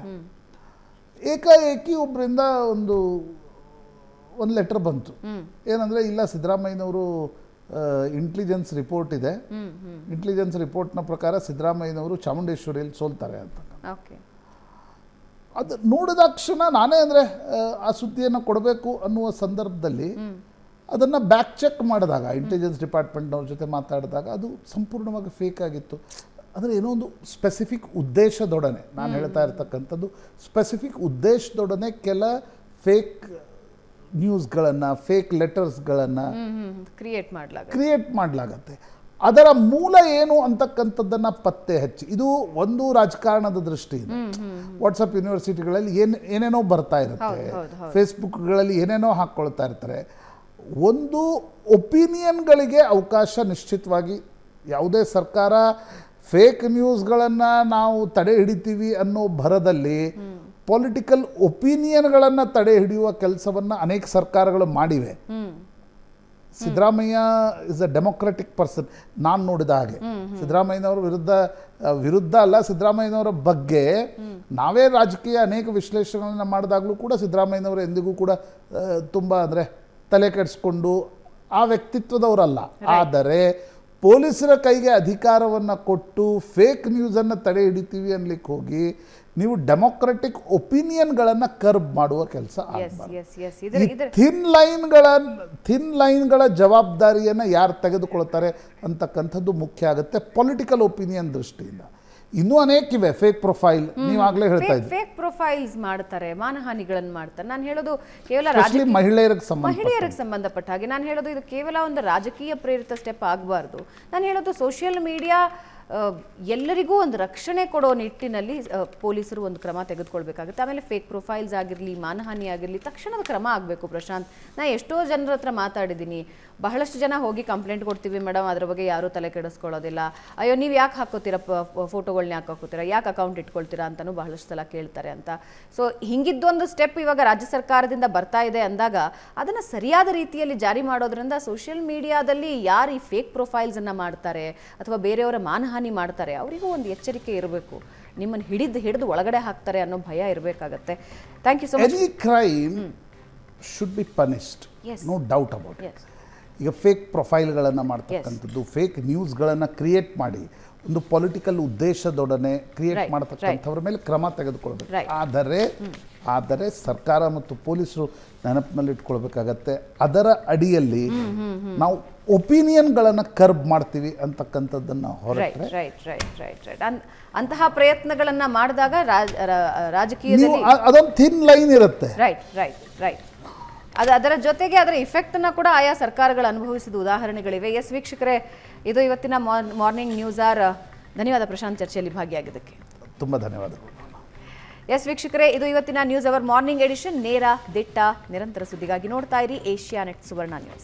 D: ಏಕಾಏಕಿ ಒಬ್ಬರಿಂದ ಒಂದು ಒಂದು ಲೆಟರ್ ಬಂತು ಏನಂದರೆ ಇಲ್ಲ ಸಿದ್ದರಾಮಯ್ಯನವರು ಇಂಟೆಲಿಜೆನ್ಸ್ ರಿಪೋರ್ಟ್ ಇದೆ ಇಂಟೆಲಿಜೆನ್ಸ್ ರಿಪೋರ್ಟ್ನ ಪ್ರಕಾರ ಸಿದ್ದರಾಮಯ್ಯನವರು ಚಾಮುಂಡೇಶ್ವರಿಯಲ್ಲಿ ಸೋಲ್ತಾರೆ ಅಂತ
A: ಓಕೆ
D: ಅದು ನೋಡಿದಾಕ್ಷಣ ನಾನೇ ಅಂದರೆ ಆ ಸುದ್ದಿಯನ್ನು ಕೊಡಬೇಕು ಅನ್ನುವ ಸಂದರ್ಭದಲ್ಲಿ ಅದನ್ನು ಬ್ಯಾಕ್ ಚೆಕ್ ಮಾಡಿದಾಗ ಇಂಟೆಲಿಜೆನ್ಸ್ ಡಿಪಾರ್ಟ್ಮೆಂಟ್ನವ್ರ ಜೊತೆ ಮಾತಾಡಿದಾಗ ಅದು ಸಂಪೂರ್ಣವಾಗಿ ಫೇಕ್ ಆಗಿತ್ತು ಅಂದರೆ ಏನೋ ಒಂದು ಸ್ಪೆಸಿಫಿಕ್ ಉದ್ದೇಶದೊಡನೆ ನಾನು ಹೇಳ್ತಾ ಇರ್ತಕ್ಕಂಥದ್ದು ಸ್ಪೆಸಿಫಿಕ್ ಉದ್ದೇಶದೊಡನೆ ಕೆಲ ಫೇಕ್ ನ್ಯೂಸ್ಗಳನ್ನು ಫೇಕ್ ಲೆಟರ್ಸ್ಗಳನ್ನು
A: ಕ್ರಿಯೇಟ್ ಮಾಡ್ಲಾಗ
D: ಕ್ರಿಯೇಟ್ ಮಾಡಲಾಗತ್ತೆ ಅದರ ಮೂಲ ಏನು ಅಂತಕ್ಕಂಥದ್ದನ್ನು ಪತ್ತೆ ಹಚ್ಚಿ ಇದು ಒಂದು ರಾಜಕಾರಣದ ದೃಷ್ಟಿಯಿಂದ ವಾಟ್ಸಪ್ ಯೂನಿವರ್ಸಿಟಿಗಳಲ್ಲಿ ಏನ್ ಏನೇನೋ ಬರ್ತಾ ಇರುತ್ತೆ ಫೇಸ್ಬುಕ್ಗಳಲ್ಲಿ ಏನೇನೋ ಹಾಕ್ಕೊಳ್ತಾ ಇರ್ತಾರೆ ಒಂದು ಒಪಿನಿಯನ್ಗಳಿಗೆ ಅವಕಾಶ ನಿಶ್ಚಿತವಾಗಿ ಯಾವುದೇ ಸರ್ಕಾರ ಫೇಕ್ ನ್ಯೂಸ್ಗಳನ್ನು ನಾವು ತಡೆ ಹಿಡಿತೀವಿ ಅನ್ನೋ ಭರದಲ್ಲಿ ಪೊಲಿಟಿಕಲ್ ಒಪಿನಿಯನ್ಗಳನ್ನು ತಡೆ ಹಿಡಿಯುವ ಕೆಲಸವನ್ನು ಅನೇಕ ಸರ್ಕಾರಗಳು ಮಾಡಿವೆ Siddaramaiah is a democratic person ನಾನು ನೋಡಿದ ಹಾಗೆ ಸಿದ್ದರಾಮಯ್ಯನವರ ವಿರುದ್ಧ ಆ, ವಿರುದ್ಧ ಅಲ್ಲ ಸಿದ್ದರಾಮಯ್ಯನವರ ಬಗ್ಗೆ ನಾವೇ ರಾಜಕೀಯ ಅನೇಕ ವಿಶ್ಲೇಷಣೆಗಳನ್ನು ಮಾಡಿದಾಗಲೂ ಕೂಡ ಸಿದ್ದರಾಮಯ್ಯನವರು ಎಂದಿಗೂ ಕೂಡ ಆ, ತುಂಬ ಅಂದರೆ ತಲೆ ಕೆಡಿಸ್ಕೊಂಡು ಆ ವ್ಯಕ್ತಿತ್ವದವರಲ್ಲ ಆದರೆ ಪೊಲೀಸರ ಕೈಗೆ ಅಧಿಕಾರವನ್ನು ಕೊಟ್ಟು ಫೇಕ್ ನ್ಯೂಸನ್ನು ತಡೆ ಹಿಡಿತೀವಿ ಅನ್ಲಿಕ್ಕೆ ಹೋಗಿ ನೀವು ಡೆಮೊಕ್ರೆಟಿಕ್ ಒಪಿನಿಯನ್ಗಳನ್ನು ಕರ್ಬ್ ಮಾಡುವ ಕೆಲಸ
A: ಎಸ್
D: ಆಗಬಾರ್ದು
A: ಎಸ್ ಎಸ್ ಇದ್ರ ಇದ್ರ
D: ಥಿನ್ ಲೈನ್ಗಳ ಥಿನ್ ಲೈನ್ಗಳ ಜವಾಬ್ದಾರಿಯನ್ನು ಯಾರು ತೆಗೆದುಕೊಳ್ತಾರೆ ಅಂತಕ್ಕಂಥದ್ದು ಮುಖ್ಯ ಆಗುತ್ತೆ ಪೊಲಿಟಿಕಲ್ ಒಪಿನಿಯನ್ ದೃಷ್ಟಿಯಿಂದ ಇನ್ನೂ ಅನೇಕ ಇವೆ ಫೇಕ್ ಪ್ರೊಫೈಲ್ ನೀವಾಗಲೇ ಹೇಳ್ತಾ ಇದ್ರಿ
A: ಫೇಕ್ ಪ್ರೊಫೈಲ್ಸ್ ಮಾಡ್ತಾರೆ ಮಾನಹಾನಿಗಳನ್ನು ಮಾಡ್ತಾರೆ ನಾನು ಹೇಳೋದು ಕೇವಲ
D: ಎಸ್ಪೆಷಲಿ
A: ರಾಜಕೀಯ
D: ಮಹಿಳೆಯರಿಗೆ ಸಂಬಂಧ
A: ಮಹಿಳೆಯರಿಗೆ ಸಂಬಂಧಪಟ್ಟ ಹಾಗೆ ನಾನು ಹೇಳೋದು ಇದು ಕೇವಲ ಒಂದು ರಾಜಕೀಯ ಪ್ರೇರಿತ ಸ್ಟೆಪ್ ಆಗಬಾರ್ದು ನಾನು ಹೇಳೋದು ಸೋಷಿಯಲ್ ಮೀಡಿಯಾ ಎಲ್ಲರಿಗೂ ಒಂದು ರಕ್ಷಣೆ ಕೊಡೋ ನಿಟ್ಟಿನಲ್ಲಿ ಆ, ಪೊಲೀಸರು ಒಂದು ಕ್ರಮ ತೆಗೆದುಕೊಳ್ಬೇಕಾಗುತ್ತೆ ಆಮೇಲೆ ಫೇಕ್ ಪ್ರೊಫೈಲ್ಸ್ ಆಗಿರಲಿ ಮಾನಹಾನಿ ಆಗಿರಲಿ ತಕ್ಷಣದ ಕ್ರಮ ಆಗಬೇಕು ಪ್ರಶಾಂತ್ ನಾ ಎಷ್ಟೋ ಜನರ ಹತ್ರ ಮಾತಾಡಿದ್ದೀನಿ ಬಹಳಷ್ಟು ಜನ ಹೋಗಿ ಕಂಪ್ಲೇಂಟ್ ಕೊಡ್ತೀವಿ ಮೇಡಮ್ ಅದ್ರ ಬಗ್ಗೆ ಯಾರೂ ತಲೆ ಕೆಡಿಸ್ಕೊಳ್ಳೋದಿಲ್ಲ ಅಯ್ಯೋ ನೀವು ಯಾಕೆ ಹಾಕೋತೀರಾ ಫೋಟೋಗಳನ್ನ ಯಾಕೆ ಹಾಕೋತೀರಾ ಯಾಕೆ ಅಕೌಂಟ್ ಇಟ್ಕೊಳ್ತೀರಾ ಅಂತಲೂ ಬಹಳಷ್ಟು ಸಲ ಕೇಳ್ತಾರೆ ಅಂತ ಸೊ ಹಿಂಗಿದ್ದೊಂದು ಸ್ಟೆಪ್ ಇವಾಗ ರಾಜ್ಯ ಸರ್ಕಾರದಿಂದ ಬರ್ತಾ ಇದೆ ಅಂದಾಗ ಅದನ್ನು ಸರಿಯಾದ ರೀತಿಯಲ್ಲಿ ಜಾರಿ ಮಾಡೋದ್ರಿಂದ ಸೋಷಿಯಲ್ ಮೀಡಿಯಾದಲ್ಲಿ ಯಾರು ಈ ಫೇಕ್ ಪ್ರೊಫೈಲ್ಸನ್ನು ಮಾಡ್ತಾರೆ ಅಥವಾ ಬೇರೆಯವರ ಮಾನಹಾನಿ ಮಾಡ್ತಾರೆ ಅವರಿಗೂ ಒಂದು ಎಚ್ಚರಿಕೆ ಇರಬೇಕು ನಿಮ್ಮನ್ನು ಹಿಡಿದು ಹಿಡಿದು ಒಳಗಡೆ ಹಾಕ್ತಾರೆ ಅನ್ನೋ ಭಯ ಇರಬೇಕಾಗತ್ತೆ thank you so much
D: any crime should be punished
A: Yes.
D: No doubt about
A: Yes.
D: ಈಗ ಫೇಕ್ ಪ್ರೊಫೈಲ್ಗಳನ್ನು ಮಾಡ್ತಕ್ಕಂಥದ್ದು ಫೇಕ್ ನ್ಯೂಸ್ಗಳನ್ನು ಕ್ರಿಯೇಟ್ ಮಾಡಿ ಒಂದು ಪೊಲಿಟಿಕಲ್ ಉದ್ದೇಶದೊಡನೆ ಕ್ರಿಯೇಟ್
A: Right,
D: ಮಾಡ್ತಕ್ಕಂಥವ್ರ ಮೇಲೆ ಕ್ರಮ ತೆಗೆದುಕೊಳ್ಬೇಕು
A: Right.
D: ಆದರೆ ಆದರೆ ಸರ್ಕಾರ ಮತ್ತು ಪೊಲೀಸರು ನೆನಪಿನಲ್ಲಿ ಇಟ್ಕೊಳ್ಬೇಕಾಗತ್ತೆ ಅದರ ಅಡಿಯಲ್ಲಿ ನಾವು ಒಪಿನಿಯನ್ಗಳನ್ನು ಕರ್ಬ್ ಮಾಡ್ತೀವಿ ಅಂತಕ್ಕಂಥದ್ದನ್ನು
A: ರೈಟ್
D: ಹೊರಟ್ರೆ
A: ರೈಟ್ ರೈಟ್ ರೈಟ್ ರೈಟ್ ಅಂತಹ ಪ್ರಯತ್ನಗಳನ್ನ ಮಾಡಿದಾಗ ರಾಜ- ರಾ-
D: ನೀವು
A: ರಾಜಕೀಯದಲ್ಲಿ
D: ಅ- ಅದೊಂದು ಥಿನ್ ಲೈನ್ ಇರುತ್ತೆ
A: ರೈಟ್ ರೈಟ್ ರೈಟ್ ಅದು ಅದರ ಜೊತೆಗೆ ಅದರ ಇಫೆಕ್ಟನ್ನು ಕೂಡ ಆಯಾ ಸರ್ಕಾರಗಳು ಅನುಭವಿಸಿದ ಉದಾಹರಣೆಗಳಿವೆ ಎಸ್ ವೀಕ್ಷಕರೇ ಇದು ಇವತ್ತಿನ ಮಾರ್ನಿಂಗ್ ನ್ಯೂಸ್ ಆರ್ ಧನ್ಯವಾದ ಪ್ರಶಾಂತ್ ಚರ್ಚೆಯಲ್ಲಿ ಭಾಗಿಯಾಗಿದ್ದಕ್ಕೆ
D: ತುಂಬ ಧನ್ಯವಾದಗಳು
A: ಎಸ್ ವೀಕ್ಷಕರೇ ಇದು ಇವತ್ತಿನ ನ್ಯೂಸ್ ಅವರ್ ಮಾರ್ನಿಂಗ್ ಎಡಿಷನ್ ನೇರ ದಿಟ್ಟ ನಿರಂತರ ಸುದ್ದಿಗಾಗಿ ನೋಡ್ತಾ ಇರಿ ಏಷ್ಯಾ ನೆಟ್ ಸುವರ್ಣ ನ್ಯೂಸ್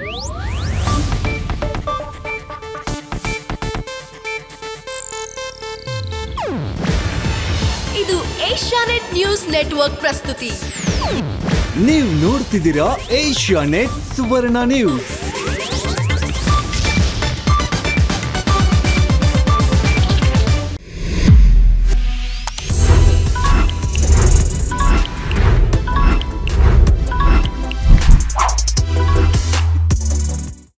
H: ಇದು ಏಷ್ಯಾನೆಟ್ ನ್ಯೂಸ್ ನೆಟ್ವರ್ಕ್ ಪ್ರಸ್ತುತಿ
I: ನೀವು ನೋಡ್ತಿದ್ದೀರಾ ಏಷ್ಯಾ ನೆಟ್ ಸುವರ್ಣ ನ್ಯೂಸ್